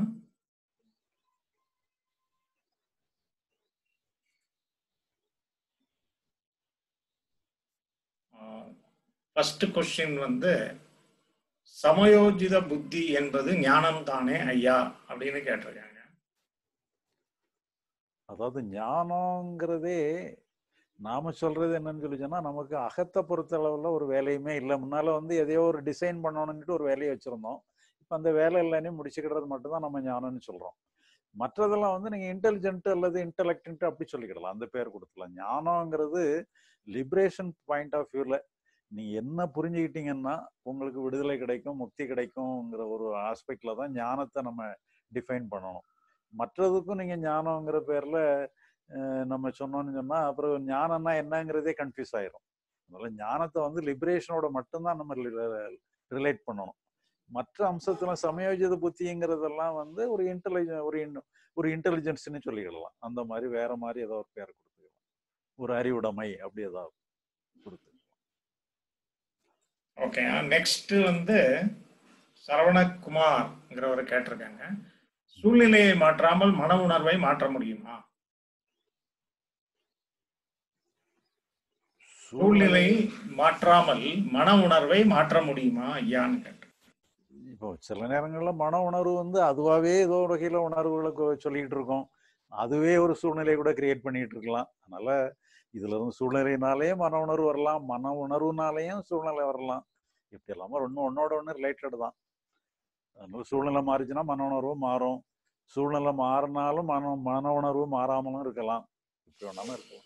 ஃபர்ஸ்ட் கொஸ்டின் வந்து சமயோஜித புத்தி என்பது ஞானம் தானே ஐயா அப்படின்னு கேட்டிருக்காங்க அதாவது ஞானங்கிறதே நாம சொல்றது என்னன்னு சொல்லி சொன்னா நமக்கு அகத்தை பொறுத்த அளவுல ஒரு வேலையுமே இல்லை முன்னால வந்து எதையோ ஒரு டிசைன் பண்ணணும்னுட்டு ஒரு வேலையை வச்சிருந்தோம் இப்போ அந்த வேலை இல்லைன்னு முடிச்சுக்கிடுறது மட்டும்தான் நம்ம ஞானம்னு சொல்றோம் மற்றதெல்லாம் வந்து நீங்க இன்டெலிஜென்ட் அல்லது இன்டலெக்ட் அப்படி சொல்லிக்கிடலாம் அந்த பேர் கொடுத்துலாம் ஞானங்கிறது லிபரேஷன் பாயிண்ட் ஆஃப் வியூல நீங்க என்ன புரிஞ்சுக்கிட்டீங்கன்னா உங்களுக்கு விடுதலை கிடைக்கும் முக்தி கிடைக்கும்ங்கிற ஒரு ஆஸ்பெக்ட்ல தான் ஞானத்தை நம்ம டிஃபைன் பண்ணணும் மற்றதுக்கும் நீங்க ஞானங்கிற பேர்ல அஹ், நம்ம சொன்னோம்னு சொன்னா அப்புறம் ஞானம்னா என்னங்கிறதே கன்ஃபியூஸ் ஆயிரும் அதனால ஞானத்தை வந்து லிபரேஷனோட மட்டும்தான் நம்ம ரிலேட் பண்ணணும் மற்ற அம்சத்துல சமயோஜித புத்திங்கிறதெல்லாம் வந்து ஒரு இன்டெலிஜென் ஒரு in- ஒரு இன்டெலிஜென்ஸ்னு சொல்லிக்கலாம் அந்த மாதிரி வேற மாதிரி ஏதோ ஒரு பேர் கொடுத்துக்கலாம் ஒரு அறிவுடைமை அப்படி ஏதாவது கொடுத்து ஓகே நெக்ஸ்ட் வந்து சரவணகுமார்ங்கிறவர் கேட்டிருக்காங்க சூழ்நிலையை மாற்றாமல் மன உணர்வை மாற்ற முடியுமா சூழ்நிலை மாற்றாமல் மன உணர்வை மாற்ற முடியுமா ஐயான்னு கேட்டேன் இப்போ சில நேரங்கள்ல மன உணர்வு வந்து அதுவாவே ஏதோ ஒரு வகையில உணர்வுகளை கொ- சொல்லிட்டு இருக்கோம் அதுவே ஒரு சூழ்நிலையை கூட கிரியேட் பண்ணிட்டு இருக்கலாம் அதனால இதுல இருந்து சூழ்நிலையினாலேயே மன உணர்வு வரலாம் மன உணர்வுனாலேயும் சூழ்நிலை வரலாம் இப்படி எல்லாமே ஒண்ணு ஒன்னோட ஒண்ணு ரிலேட்டட் தான் அதனால சூழ்நிலை மாறிச்சுன்னா மன உணர்வு மாறும் சூழ்நிலை மாறினாலும் மன மன உணர்வு மாறாமலும் இருக்கலாம் இப்படி வேணாலும் இருக்கலாம்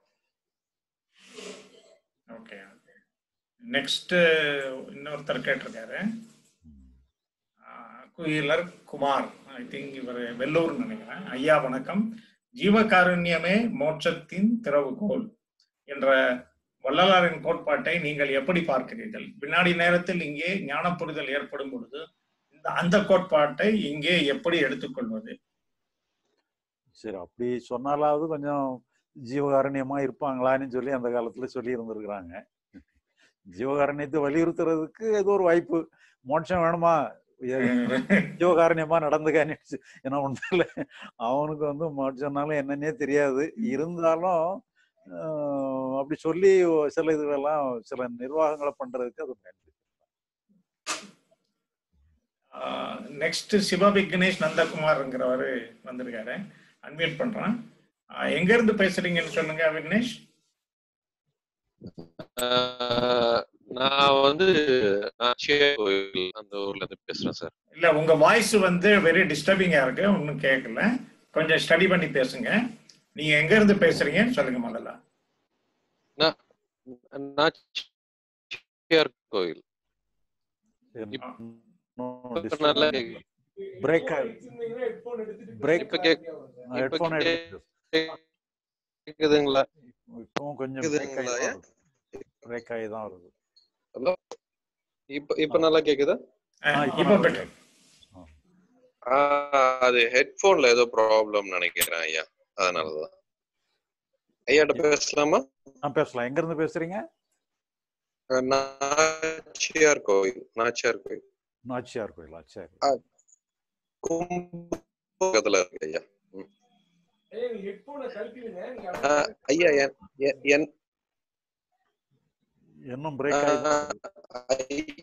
ஓகே நெக்ஸ்ட் இன்னொருத்தர் கேட்டிருக்காரு ஆஹ் குயிலர் குமார் ஐ திங்க் இவர் வெள்ளூர் நினைக்கிறேன் ஐயா வணக்கம் ஜீவகாருண்யமே மோட்சத்தின் திறவுகோல் என்ற வள்ளலாரின் கோட்பாட்டை நீங்கள் எப்படி பார்க்கிறீர்கள் வினாடி நேரத்தில் இங்கே ஞான புரிதல் ஏற்படும் பொழுது இந்த அந்த கோட்பாட்டை இங்கே எப்படி எடுத்துக்கொள்வது சரி அப்படி சொன்னாலாவது கொஞ்சம் ஜீவகாரண்யமா இருப்பாங்களான்னு சொல்லி அந்த காலத்துல சொல்லி இருந்திருக்கிறாங்க ஜீவகாரண்யத்தை வலியுறுத்துறதுக்கு ஏதோ ஒரு வாய்ப்பு மோட்சம் வேணுமா எ- ஜீவகாரண்யமா நடந்துக்கான்னு ஏன்னா ஒன்றும் இல்லை அவனுக்கு வந்து மோட்சம்னாலும் என்னன்னே தெரியாது இருந்தாலும் ஆஹ், அப்படி சொல்லி சில இதுகளெல்லாம் சில நிர்வாகங்களை பண்றதுக்கு அது பயன்படுது நெக்ஸ்ட் சிவ விக்னேஷ் நந்தகுமார்ங்கிறவர் வந்திருக்காரு அன்மியூட் பண்றேன் ஆஹ் எங்க இருந்து பேசுறீங்கன்னு சொல்லுங்க விக்னேஷ் ஆஹ் நான் வந்து நான் சிவ கோயில் அந்த ஊர்ல இருந்து பேசுறேன் சார் இல்ல உங்க வாய்ஸ் வந்து வெரி டிஸ்டர்பிங்கா இருக்கு ஒன்னும் கேட்கல கொஞ்சம் ஸ்டடி பண்ணி பேசுங்க நீங்க எங்க இருந்து பேசுறீங்கன்னு சொல்லுங்க முதல்ல நான் நாச்சியார் கோயில் இப்ப நல்லா கேக்குது. பிரேக் பிரேக் இப்ப கேக் இப்ப ஹெட்போன் எடுத்து கேக்குதுங்களா இப்பவும் கொஞ்சம் பிரேக் ஆகி கேக்குதுங்களா தான் வருது பிரேக் ஆகி தான் வருது ஹலோ இப்ப இப்ப நல்லா கேக்குதா ஆ, இப்ப இப்போ நல்லா பெட்டர் கேக்குது. ஆஹ் அது ஹெட்போன்ல ஏதோ ப்ராப்ளம் நினைக்கிறேன் ஐயா அதனாலதான் ஐயாட்ட பேசலாமா ஆ பேசலாம் எங்க இருந்து பேசுறீங்க அஹ் நாச்சியார் கோயில் நாச்சியார் கோயில் நாச்சியார் கோயிலா சரி அஹ் கும்ப- பக்கத்துல இருக்கு ஐயா ம். அஹ் ஐயா என் என்- என் இன்னும் பிரேக் ஆகி தான் அஹ் வருது ஐ-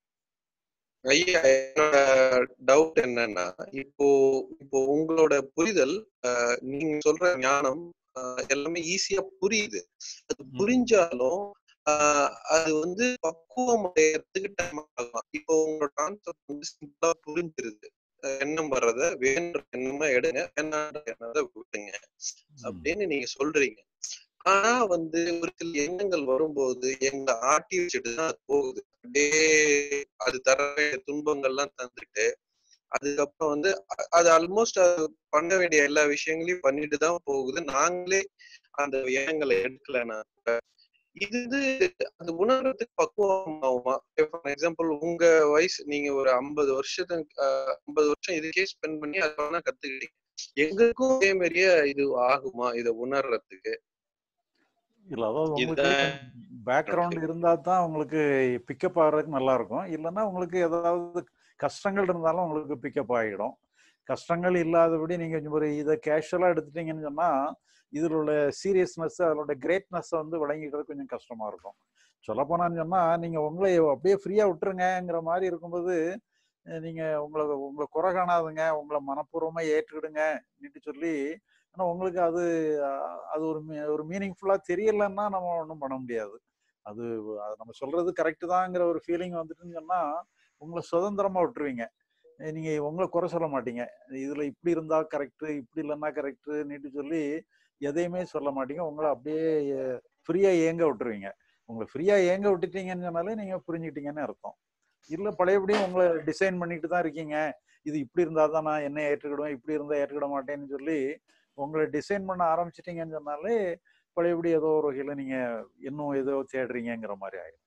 ஐயா என்னோட டவுட் என்னன்னா இப்போ இப்போ உங்களோட புரிதல் அஹ், நீங்க சொல்ற ஞானம் அஹ், எல்லாமே ஈஸியா புரியுது அது ம் புரிஞ்சாலும் ஆஹ், அது வந்து பக்குவம் அடையறதுக்கு டைம் ஆகும் இப்போ உங்களோட கான்செப்ட் வந்து சிம்பிளா புரிஞ்சிருது அஹ், எண்ணம் வர்றத வேணுன்ற எண்ணமா எடுங்க வேணான்ற எண்ணத்தை விட்டுங்க ம் அப்படின்னு நீங்க சொல்றீங்க ஆனா வந்து ஒரு சில எண்ணங்கள் வரும்போது எங்க ஆட்டி வச்சுட்டு தான் அது போகுது அப்படியே அது தர வேண்டிய துன்பங்கள்லாம் தந்துட்டு அதுக்கப்புறம் வந்து அ- அது ஆல்மோஸ்ட் அது பண்ண வேண்டிய எல்லா விஷயங்களையும் பண்ணிட்டு தான் போகுது நாங்களே அந்த எண்ணங்களை எடுக்கலைன்னா கூட இது இது அது உணர்றதுக்கு பக்குவம் ஆகுமா ஃபார் எக்ஸாம்பிள் உங்க வயசு நீங்க ஒரு ஐம்பது வருஷத்துக்கு ஐம்பது வருஷம் இதுக்கே ஸ்பெண்ட் பண்ணி அதை வேணா கத்துக்கிட்டீங்க எங்களுக்கும் அதே மாதிரியே இது ஆகுமா இதை உணர்றதுக்கு இல்ல அதாவது உங்களுக்கு இதுதான் பேக்ரவுண்ட் இருந்தா தான் உங்களுக்கு பிக்கப் ஆகிறதுக்கு நல்லா இருக்கும் இல்லைன்னா உங்களுக்கு ஏதாவது கஷ்டங்கள் இருந்தாலும் உங்களுக்கு பிக்கப் ஆகிடும் கஷ்டங்கள் இல்லாதபடி நீங்க கொஞ்சம் ஒரு இதை கேஷுவலா எடுத்துட்டீங்கன்னு சொன்னா இதில் உள்ள சீரியஸ்னஸ் அதோட கிரேட்னஸ் வந்து விளங்கிக்கிறது கொஞ்சம் கஷ்டமா இருக்கும் சொல்ல போனான்னு சொன்னா நீங்க உங்களை அப்படியே ஃப்ரீயா விட்டுருங்கிற மாதிரி இருக்கும்போது அஹ் நீங்க உங்களை உங்களை குறை காணாதுங்க உங்களை மனப்பூர்வமா ஏற்றுக்கிடுங்க நீட்டு சொல்லி ஆனா உங்களுக்கு அது அஹ், அது ஒரு மீ- ஒரு மீனிங்ஃபுல்லா தெரியலன்னா நம்ம ஒன்றும் பண்ண முடியாது அது அது நம்ம சொல்றது கரெக்டு தாங்கிற ஒரு ஃபீலிங் வந்துட்டுன்னு சொன்னா உங்களை சுதந்திரமா விட்டுருவீங்க அஹ் நீங்க உங்களை குறை சொல்ல மாட்டீங்க இதுல இப்படி இருந்தா கரெக்ட் இப்படி இல்லைன்னா கரெக்ட் நீட்டு சொல்லி எதையுமே சொல்ல மாட்டீங்க உங்களை அப்படியே ஃப்ரீயா ஏங்க விட்டுருவீங்க உங்களை ஃப்ரீயா ஏங்க விட்டுட்டீங்கன்னு சொன்னாலே நீங்க புரிஞ்சுக்கிட்டீங்கன்னு அர்த்தம் இல்ல பழையபடியும் உங்களை டிசைன் பண்ணிட்டு தான் இருக்கீங்க இது இப்படி இருந்தா தான் நான் என்ன ஏற்றுக்கிடுவேன் இப்படி இருந்தா ஏற்றுக்கிட மாட்டேன்னு சொல்லி உங்களை டிசைன் பண்ண ஆரம்பிச்சிட்டீங்கன்னு சொன்னாலே பழையபடி ஏதோ ஒரு வகையில நீங்க இன்னும் ஏதோ தேடுறீங்கங்கிற மாதிரி ஆயிடும்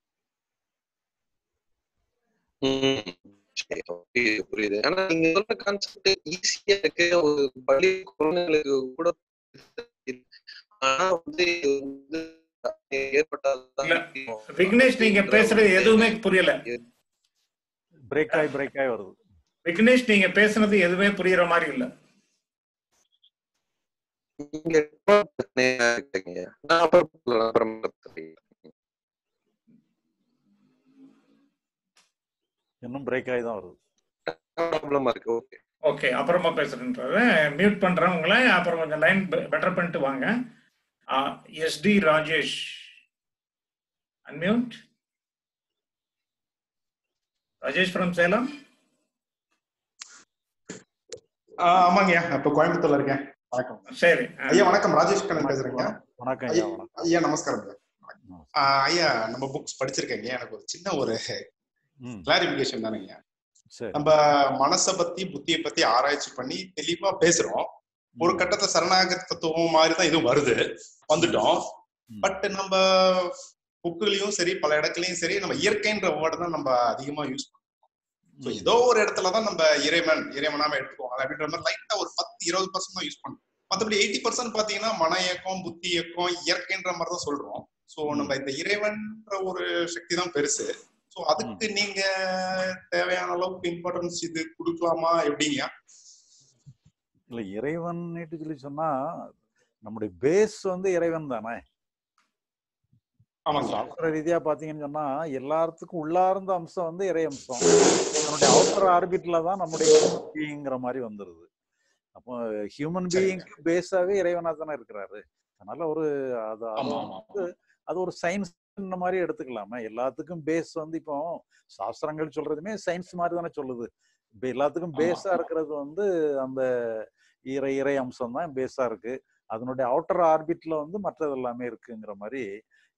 ம். சரி, புரியுது புரியுது ஆனா நீங்க சொல்ற கான்செப்ட் ஈஸியா இருக்கு ஒரு பள்ளி குழந்தைகளுக்கு கூட ஆனா வந்து இது வந்து ஏற்பட்டால்தான் இல்ல தெரியும் விக்னேஷ் நீங்க அப்படின்ற பேசுறது ஒரு எதுவுமே புரியல பிரேக் ஆகி பிரேக் ஆகி வருது விக்னேஷ் நீங்க பேசுனது எதுவுமே புரியற மாதிரி இல்ல நீங்க பிரச்சனையா இருக்கீங்க நான் அப்புறம் நான் அப்புறம் கத்துக்கிறேன். இன்னும் பிரேக் ஆகி தான் வருது ப்ராப்ளமா இருக்கு ஓகே ஓகே அப்புறமா பேசுறேன்றாரு மியூட் பண்றேன் உங்களை அப்புறம் கொஞ்சம் லைன் பெட்டர் பண்ணிட்டு வாங்க எஸ்டி ராஜேஷ் அன்மியூட் ராஜேஷ் ஃப்ரம் சேலம் ஆ, ஆமாங்கய்யா இப்ப கோயம்புத்தூர்ல இருக்கேன் வணக்கம் சரி ஐயா வணக்கம் ராஜேஷ் கண்ணன் பேசுறேங்க வணக்கம் ஐயா ஐயா வணக்கம் ஐயா நமஸ்காரம் ஐயா ஆ, ஐயா நம்ம புக்ஸ் படிச்சிருக்கேங்க எனக்கு ஒரு சின்ன ஒரு ம் கிளாரிபிகேஷன் தானுங்க சரி நம்ம மனசை பத்தி புத்தியை பத்தி ஆராய்ச்சி பண்ணி தெளிவா பேசுறோம் ஒரு ம் கட்டத்தை சரணாகதி தத்துவம் மாதிரி தான் இதுவும் வருது வந்துட்டோம் ம் பட் நம்ம புக்குலயும் சரி பல இடத்துலயும் சரி நம்ம இயற்கைன்ற வேர்டு தான் நம்ம அதிகமா யூஸ் பண்றோம் ஸோ ம் ஏதோ ஒரு இடத்துல தான் நம்ம இறைவன் இறைவனாம எடுத்துக்குவோம் அப்படின்ற மாதிரி லைட்டா ஒரு பத்து இருபது பர்சன்ட் தான் யூஸ் பண்றோம் மற்றபடி எயிட்டி பர்சன்ட் பாத்தீங்கன்னா மன இயக்கம் புத்தி இயக்கம் இயற்கைன்ற மாதிரி தான் சொல்றோம் ஸோ ம் நம்ம இந்த இறைவன்ற ஒரு சக்தி தான் பெருசு ஸோ ம் அதுக்கு நீங்க தேவையான அளவுக்கு இம்பார்ட்டன்ஸ் இது கொடுக்கலாமா எப்படிங்க இல்ல இறைவன் சொல்லி சொன்னா நம்முடைய பேஸ் வந்து இறைவன் தானே ஆமாங்க சாஸ்திர ரீதியா பாத்தீங்கன்னு சொன்னா எல்லாத்துக்கும் உள்ளார்ந்த அம்சம் வந்து இறை அம்சம் அதனுடைய அவுட்டர் ஆர்பிட்ல தான் நம்முடைய ஹியூமன் பீயிங்கிற மாதிரி வந்துருது அப்போ ஹியூமன் சரிங்க பீயிங் பேஸாவே இறைவனா தானே இருக்கிறாரு அதனால ஒரு அது அது ஆமா ஆமா வந்து அது ஒரு சயின்ஸ் இந்த மாதிரி எடுத்துக்கலாமே எல்லாத்துக்கும் பேஸ் வந்து இப்போ சாஸ்திரங்கள் சொல்றதுமே சயின்ஸ் மாதிரி தானே சொல்லுது இப்போ எல்லாத்துக்கும் ஆமா பேஸா இருக்கிறது வந்து அந்த இறை இறை அம்சம் தான் பேஸா இருக்கு அதனுடைய அவுட்டர் ஆர்பிட்ல வந்து மற்றது எல்லாமே இருக்குங்கிற மாதிரி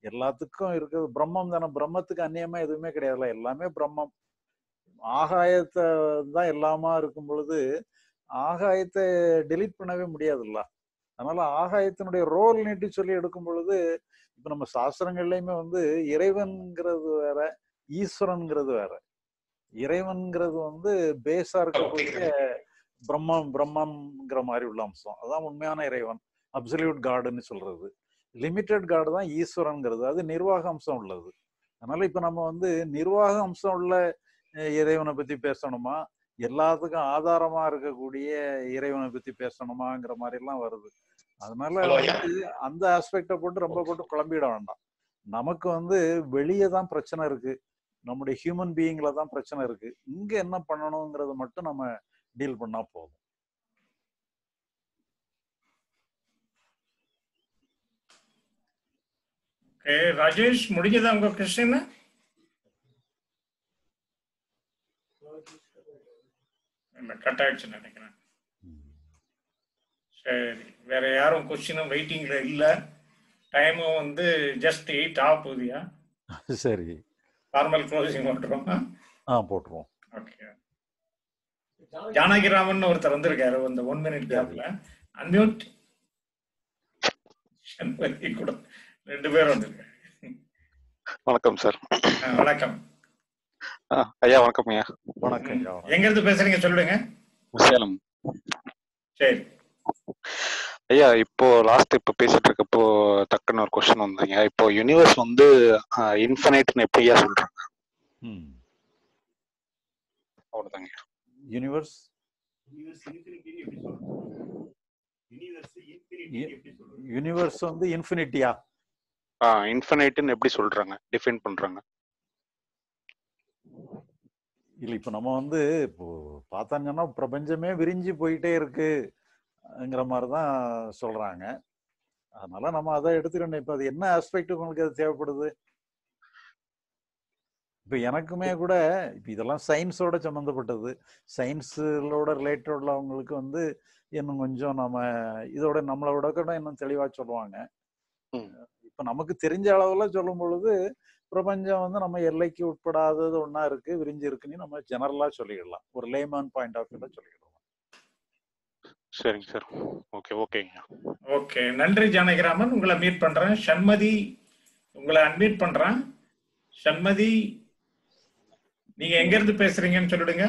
எல்லாத்துக்கும் இருக்கிறது பிரம்மம் தானே பிரம்மத்துக்கு அந்நியமா எதுவுமே கிடையாதுல்ல எல்லாமே பிரம்மம் ஆகாயத்தை தான் எல்லாமா இருக்கும் பொழுது ஆகாயத்தை டெலீட் பண்ணவே முடியாதுல்ல அதனால ஆகாயத்தினுடைய ரோல் நீட்டி சொல்லி எடுக்கும் பொழுது இப்ப நம்ம சாஸ்திரங்கள்லயுமே வந்து இறைவன்கிறது வேற ஈஸ்வரன்ங்கிறது வேற இறைவன்கிறது வந்து பேஸா இருக்கக்கூடிய பிரம்மம் பிரம்மம்ங்கிற மாதிரி உள்ள அம்சம் அதான் உண்மையான இறைவன் அப்சல்யூட் காடுன்னு சொல்றது லிமிட்டெட் காடு தான் ஈஸ்வரன்ங்கிறது அது நிர்வாக அம்சம் உள்ளது அதனால இப்ப நம்ம வந்து நிர்வாக அம்சம் உள்ள அஹ், இறைவனை பத்தி பேசணுமா எல்லாத்துக்கும் ஆதாரமா இருக்கக்கூடிய இறைவனை பத்தி பேசணுமாங்கிற மாதிரி எல்லாம் வருது அதனால Hello, ஐயா. வந்து அந்த ஆஸ்பெக்டை போட்டு ரொம்ப போட்டு குழம்பிட வேண்டாம் நமக்கு வந்து வெளியே தான் பிரச்சனை இருக்கு நம்முடைய ஹியூமன் பீயிங்ல தான் பிரச்சனை இருக்கு இங்க என்ன பண்ணணுங்கிறத மட்டும் நம்ம டீல் பண்ணா போதும் ஓகே ராஜேஷ் முடிஞ்சதா உங்க கொஸ்டின் இல்ல கட் ஆயிடுச்சு நினைக்கிறேன் சரி வேற யாரும் கொஸ்டினும் வெயிட்டிங்ல இல்ல டைமும் வந்து ஜஸ்ட் எயிட் ஆக போகுதியா சரி ஃபார்மல் க்ளோசிங் பண்றோம் ஆ போட்டுருவோம் ஓகே ஜானகிராமன் ஒருத்தர் வந்திருக்காரு இந்த ஒன் மினிட் கேப்ல அன்மியூட் கூட ரெண்டு பேரும் வந்திருக்காரு வணக்கம் சார் ஆ, வணக்கம் ஆ, ஐயா வணக்கம் ஐயா வணக்கம் ஐயா எங்க இருந்து பேசுறீங்க சொல்லுங்க சேலம் சரி ஐயா இப்போ லாஸ்ட் இப்போ பேசிட்டு இருக்கப்போ டக்குன்னு ஒரு கொஸ்டின் வந்தீங்க இப்போ யூனிவர்ஸ் வந்து இன்ஃபினைட்னு எப்படி ஐயா சொல்றாங்க ம் அவ்வளவுதாங்க யூனிவர்ஸ் யூனிவர்ஸ் வந்து இன்ஃபினிட்டியா ஆ இன்ஃபினைட்னு எப்படி சொல்றாங்க டிஃபைன் பண்றாங்க இல்ல இப்ப நம்ம வந்து இப்போ பார்த்தாங்கன்னா பிரபஞ்சமே விரிஞ்சு போயிட்டே இருக்குங்கிற மாதிரி தான் சொல்றாங்க அதனால நம்ம அதை எடுத்துக்கணும் இப்ப அது என்ன ஆஸ்பெக்ட் உங்களுக்கு அது தேவைப்படுது இப்ப எனக்குமே கூட இப்ப இதெல்லாம் சயின்ஸோட சம்மந்தப்பட்டது சயின்ஸோட ரிலேட்டட் உள்ளவங்களுக்கு வந்து இன்னும் கொஞ்சம் நம்ம இதோட நம்மளோட கூட இன்னும் தெளிவா சொல்லுவாங்க இப்ப நமக்கு தெரிஞ்ச அளவுல சொல்லும் பொழுது பிரபஞ்சம் வந்து நம்ம எல்லைக்கு உட்படாதது ஒண்ணா இருக்கு விரிஞ்சு இருக்குன்னு நம்ம ஜெனரலா சொல்லிடலாம் ஒரு லேமன் பாயிண்ட் ஆஃப் வியூல சொல்லிடலாம் சரிங்க சார் ஓகே ஓகேங்க ஓகே நன்றி ஜானகிராமன் உங்களை மீட் பண்றேன் சண்மதி உங்களை அன்மீட் பண்றேன் சண்மதி நீங்க எங்க இருந்து பேசுறீங்கன்னு சொல்லிடுங்க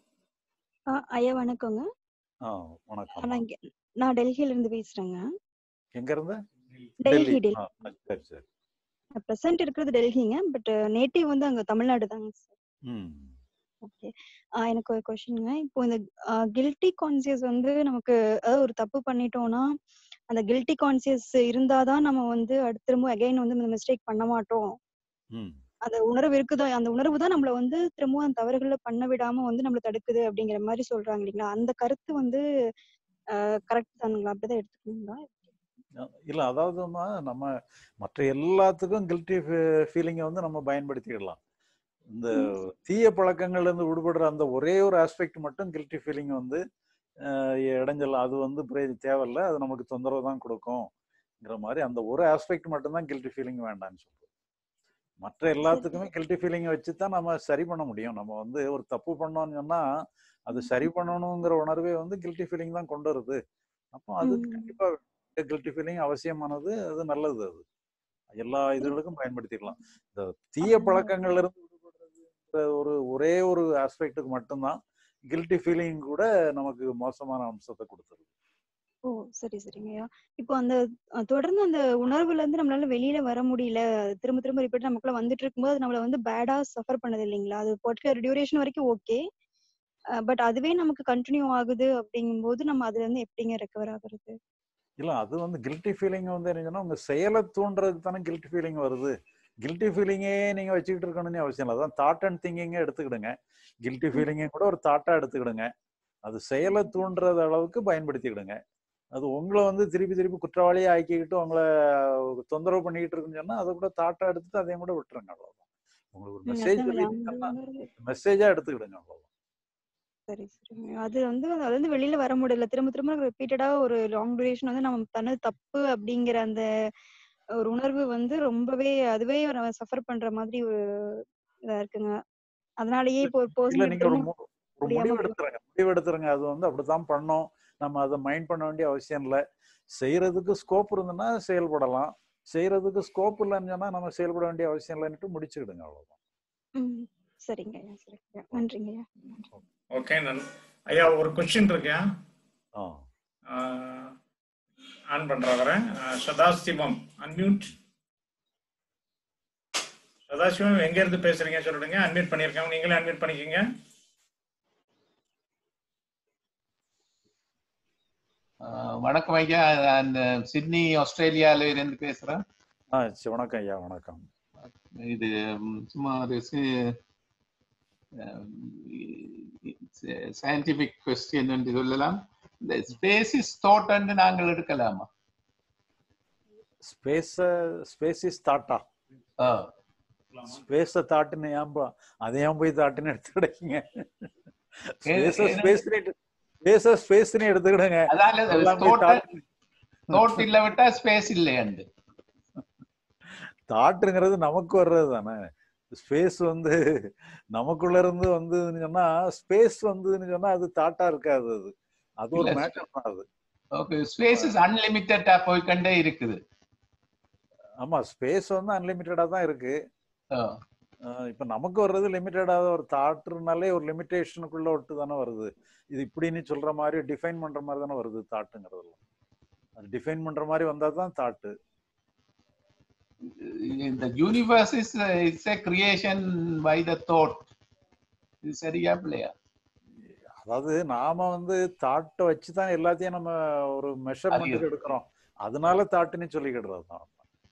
ஆ, ஐயா வணக்கங்க ஆ வணக்கம் நான் இங்க நான் டெல்லியில இருந்து பேசுறேங்க எங்க இருந்து டெல்லி டெல்லி ஆ, சரி சரி பிரசன்ட் இருக்கிறது டெல்லிங்க பட் நேட்டிவ் வந்து அங்க தமிழ்நாடு தாங்க சார் ம் ஓகே எனக்கு ஒரு கொஸ்டினுங்க இப்போ இந்த கில்ட்டி கான்சியஸ் வந்து நமக்கு அதாவது ஒரு தப்பு பண்ணிட்டோம்னா அந்த கில்ட்டி கான்சியஸ் இருந்தாதான் நம்ம வந்து அடுத்து திரும்ப அகைன் வந்து இந்த மிஸ்டேக் பண்ண மாட்டோம் ம் அந்த உணர்வு இருக்குதோ அந்த உணர்வு தான் நம்மள வந்து திரும்பவும் அந்த தவறுகளை பண்ண விடாம வந்து நம்மள தடுக்குது அப்படிங்கிற மாதிரி சொல்றாங்க இல்லைங்களா அந்த கருத்து வந்து கரெக்ட் தானுங்களா அப்படிதான் எடுத்துக்கணுங்களா இல்ல அதாவதுமா நம்ம மற்ற எல்லாத்துக்கும் கில்ட்டி ஃபீலிங்கை வந்து நம்ம பயன்படுத்திடலாம் இந்த தீய பழக்கங்கள்ல இருந்து விடுபடுற அந்த ஒரே ஒரு ஆஸ்பெக்ட் மட்டும் கில்ட்டி ஃபீலிங் வந்து அஹ், இடைஞ்சல் அது வந்து பிரே- தேவையில்ல அது நமக்கு தொந்தரவு தான் கொடுக்கும்ங்கிற மாதிரி அந்த ஒரு ஆஸ்பெக்ட் மட்டும்தான் கில்ட்டி ஃபீலிங் வேண்டாம்னு சொல்றோம் மற்ற எல்லாத்துக்குமே கில்ட்டி ஃபீலிங்கை வச்சு தான் நம்ம சரி பண்ண முடியும் நம்ம வந்து ஒரு தப்பு பண்ணோம்னு சொன்னா அது சரி பண்ணணுங்கிற உணர்வே வந்து கில்ட்டி ஃபீலிங் தான் கொண்டு வருது அப்போ அது கண்டிப்பா கில்ட்டி ஃபீலிங் அவசியமானது அது நல்லது அது எல்லா இதுகளுக்கும் பயன்படுத்திக்கலாம் இந்த தீய பழக்கங்கள்ல இருந்து விடுபடுறதுன்ற ஒரு ஒரே ஒரு ஆஸ்பெக்டுக்கு மட்டும்தான் கில்ட்டி ஃபீலிங் கூட நமக்கு மோசமான அம்சத்தை கொடுத்துருது ஓ சரி சரிங்கய்யா இப்போ அந்த அஹ், தொடர்ந்து அந்த உணர்வுல இருந்து நம்மளால வெளியில வர முடியல அது திரும்ப திரும்ப ரிப்பீட் நமக்குள்ள வந்துட்டு இருக்கும்போது அது நம்மள வந்து பேடா சஃபர் பண்ணுது இல்லைங்களா அது பர்டிகுலர் டியூரேஷன் வரைக்கும் ஓகே பட் அதுவே நமக்கு கண்டினியூ ஆகுது அப்படிங்கும்போது நம்ம அதுல இருந்து எப்படிங்க ரெக்கவர் ஆகுறது இல்ல அது வந்து கில்ட்டி ஃபீலிங் வந்து என்னன்னா உங்க செயலை தூண்டுறதுக்கு தானே கில்ட்டி ஃபீலிங் வருது கில்ட்டி ஃபீலிங்கே நீங்க வச்சுக்கிட்டு இருக்கணும்னு அவசியம் இல்லை அதான் தாட் அண்ட் திங்கிங்க எடுத்துக்கிடுங்க கில்ட்டி ஃபீலிங்கை கூட ஒரு தாட்டா எடுத்துக்கிடுங்க அது செயலை தூண்டுறது அளவுக்கு பயன்படுத்திக்கிடுங்க அது உங்களை வந்து திருப்பி திருப்பி குற்றவாளியா ஆக்கிக்கிட்டு உங்களை தொந்தரவு பண்ணிக்கிட்டு இருக்குன்னு சொன்னா அதை கூட தாட்டா எடுத்துட்டு அதையும் கூட விட்டுருங்க அவ்வளவுதான் உங்களுக்கு ஒரு ம், மெசேஜ் அதாங்க, அந்த சொல்லிட்டுன்னா உணர்வு மெசேஜா எடுத்துக்கிடுங்க அவ்வளவுதான் சரி சரிங்க அது வந்து அது வந்து வெளியில வர முடியல திரும்ப திரும்ப ரிப்பீட்டடா ஒரு லாங் டியூரேஷன் வந்து நம்ம பண்ணது தப்பு அப்படிங்கிற அந்த ஒரு உணர்வு வந்து ரொம்பவே அதுவே சஃபர் பண்ற மாதிரி ஒரு இதா இருக்குங்க அதனாலயே இப்போ ஒரு இல்ல பர்சன் நீங்க ஒரு எடுத்தோம்னா மு- ஒரு முடியாம முடிவு போயிடும் எடுத்துருங்க முடிவு எடுத்துருங்க அது வந்து அப்படித்தான் பண்ணோம் நம்ம அதை மைண்ட் பண்ண வேண்டிய அவசியம் இல்லை செய்யறதுக்கு ஸ்கோப் இருந்ததுன்னா செயல்படலாம் செய்யறதுக்கு ஸ்கோப் இல்லைன்னு சொன்னா நம்ம செயல்பட வேண்டிய அவசியம் இல்லைன்னுட்டு முடிச்சுக்கிடுங்க அவ்வளவுதான் ம் சரிங்க ஐயா சரிங்க ஐயா நன்றிங்க ஐயா ஓகே நன் ஐயா ஒரு கொஸ்டின் இருக்கா ஆ ஆன் பண்றவரேன் சதாசிவம் அன்மியூட் சதாசிவம் எங்க இருந்து பேசுறீங்க சொல்லிடுங்க அன்மியூட் பண்ணிருக்காங்க நீங்களே அன்மியூட் பண்ணிக்கோங்க ஆஹ் வணக்கம் ஐயா அந்த சிட்னி ஆஸ்திரேலியால இருந்து பேசுறேன் ஆ சரி, வணக்கம் ஐயா வணக்கம் இது ம், சும்மா ஒரு சயின்டிபிக் கொஸ்டின் என்று சொல்லலாம் இந்த ஸ்பேஸ் இஸ் தாட் நாங்கள் எடுக்கலாமா ஸ்பேஸ் ஸ்பேஸ் இஸ் தாட்டா ஸ்பேஸ தாட்டுன்னு ஏன் பா- அதை ஏன் போய் தாட்டுன்னு எடுத்துக்கிட்டீங்க ஸ்பேஸ ஏ- ஸ்பேஸ் ஸ்பேஸ ஸ்பேஸ்னு எடுத்துக்கிடுங்க அதாவது எல்லாம் போய் தோட்ட தாட்டு தோட் இல்ல விட்டா ஸ்பேஸ் இல்லையாண்டு தாட்டுங்கிறது நமக்கு வர்றது தானே ஸ்பேஸ் வந்து நமக்குள்ள இருந்து வந்ததுன்னு சொன்னா ஸ்பேஸ் வந்ததுன்னு சொன்னா அது தாட்டா இருக்காது அது அது ஒரு இல்ல மேட்டர் தான் அது ஓகே ஸ்பேஸ் இஸ் அன்லிமிட்டடா போய்க்கண்டே இருக்குது ஆமா ஸ்பேஸ் வந்து அன்லிமிட்டடா தான் இருக்கு ஆஹ் அஹ் இப்ப நமக்கு வர்றது லிமிட்டடாத ஒரு தாட்டுனாலே ஒரு லிமிட்டேஷனுக்குள்ள விட்டு தானே வருது இது இப்படின்னு சொல்ற மாதிரி டிஃபைன் பண்ற மாதிரி தானே வருது தாட்டுங்கிறதுல அது டிஃபைன் பண்ற மாதிரி வந்தா தான் that the universe is uh, it's a creation by the thought இது சரியா பிள்ளையா அதாவது நாம வந்து தாட்டை வச்சு தான் எல்லாத்தையும் நம்ம ஒரு மெஷர்மெண்ட்டுக்கு எடுக்கிறோம் அதனால தாட்டுன்னு சொல்லிக்கிடுறது தான்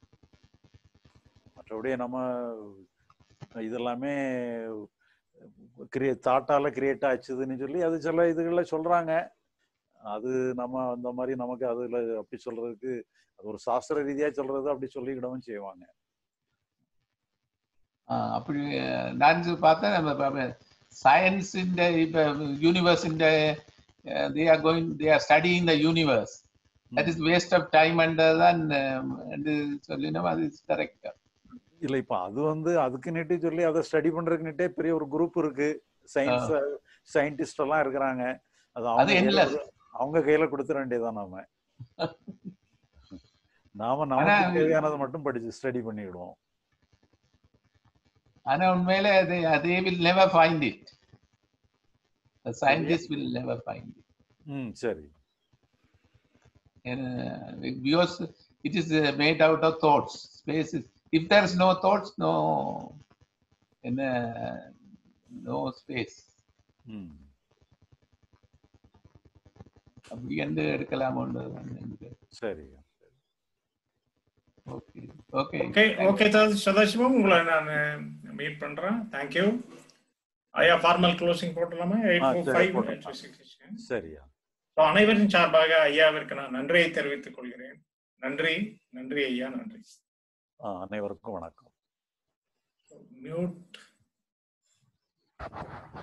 மற்றபடி நம்ம இதெல்லாமே கிரியே தாட்டால கிரியேட் ஆச்சுதுன்னு சொல்லி அது சில இதுகள்ல சொல்றாங்க அது நம்ம அந்த மாதிரி நமக்கு அதுல அப்படி சொல்றதுக்கு அது ஒரு சாஸ்திர ரீதியா சொல்றது அப்படி சொல்லிக்கிடவும் செய்வாங்க ஆஹ் அப்படி அஹ், நான் இது பார்த்தேன் நம்ம சயின்ஸிന്റെ இப்ப யூனிவர்ஸிന്റെ they are going they are studying the universe that is waste of time என்றதான் என்று சொல்லினோம் அது கரெக்ட் இல்ல இப்ப அது வந்து அதுக்குன்னுட்டு சொல்லி அதை ஸ்டடி பண்றதுக்குன்னுட்டே பெரிய ஒரு குரூப் இருக்கு சயின்ஸ் சயின்டிஸ்ட் எல்லாம் இருக்கிறாங்க அது அவங்க அது கையில endless. கொடு- அவங்க கையில கொடுத்துட வேண்டியதுதான் நாம நாம ஆனா நமக்கு தேவையானதை மட்டும் படிச்சு ஸ்டடி பண்ணிடுவோம் ஆனா உண்மையில they they will never find it the scientists will never find it ம் சரி And, uh, because it is uh, made out of thoughts space is if there is no thoughts no in uh, no space ம் அப்படி என்று எடுக்கலாமோன்னு சரி okay okay okay okay Sadasivam உங்களை நான் meet பண்றேன் தேங்க்யூ ஐயா ஃபார்மல் க்ளோசிங் போட்டலாமா எயிட் ஆ ஃபோர் சரி ஃபைவ் போட்டுடலாம் சரியா ஸோ அனைவரின் சார்பாக ஐயாவிற்கு நான் நன்றியை தெரிவித்துக் கொள்கிறேன் நன்றி நன்றி ஐயா நன்றி ஆ, அனைவருக்கும் வணக்கம் மியூட்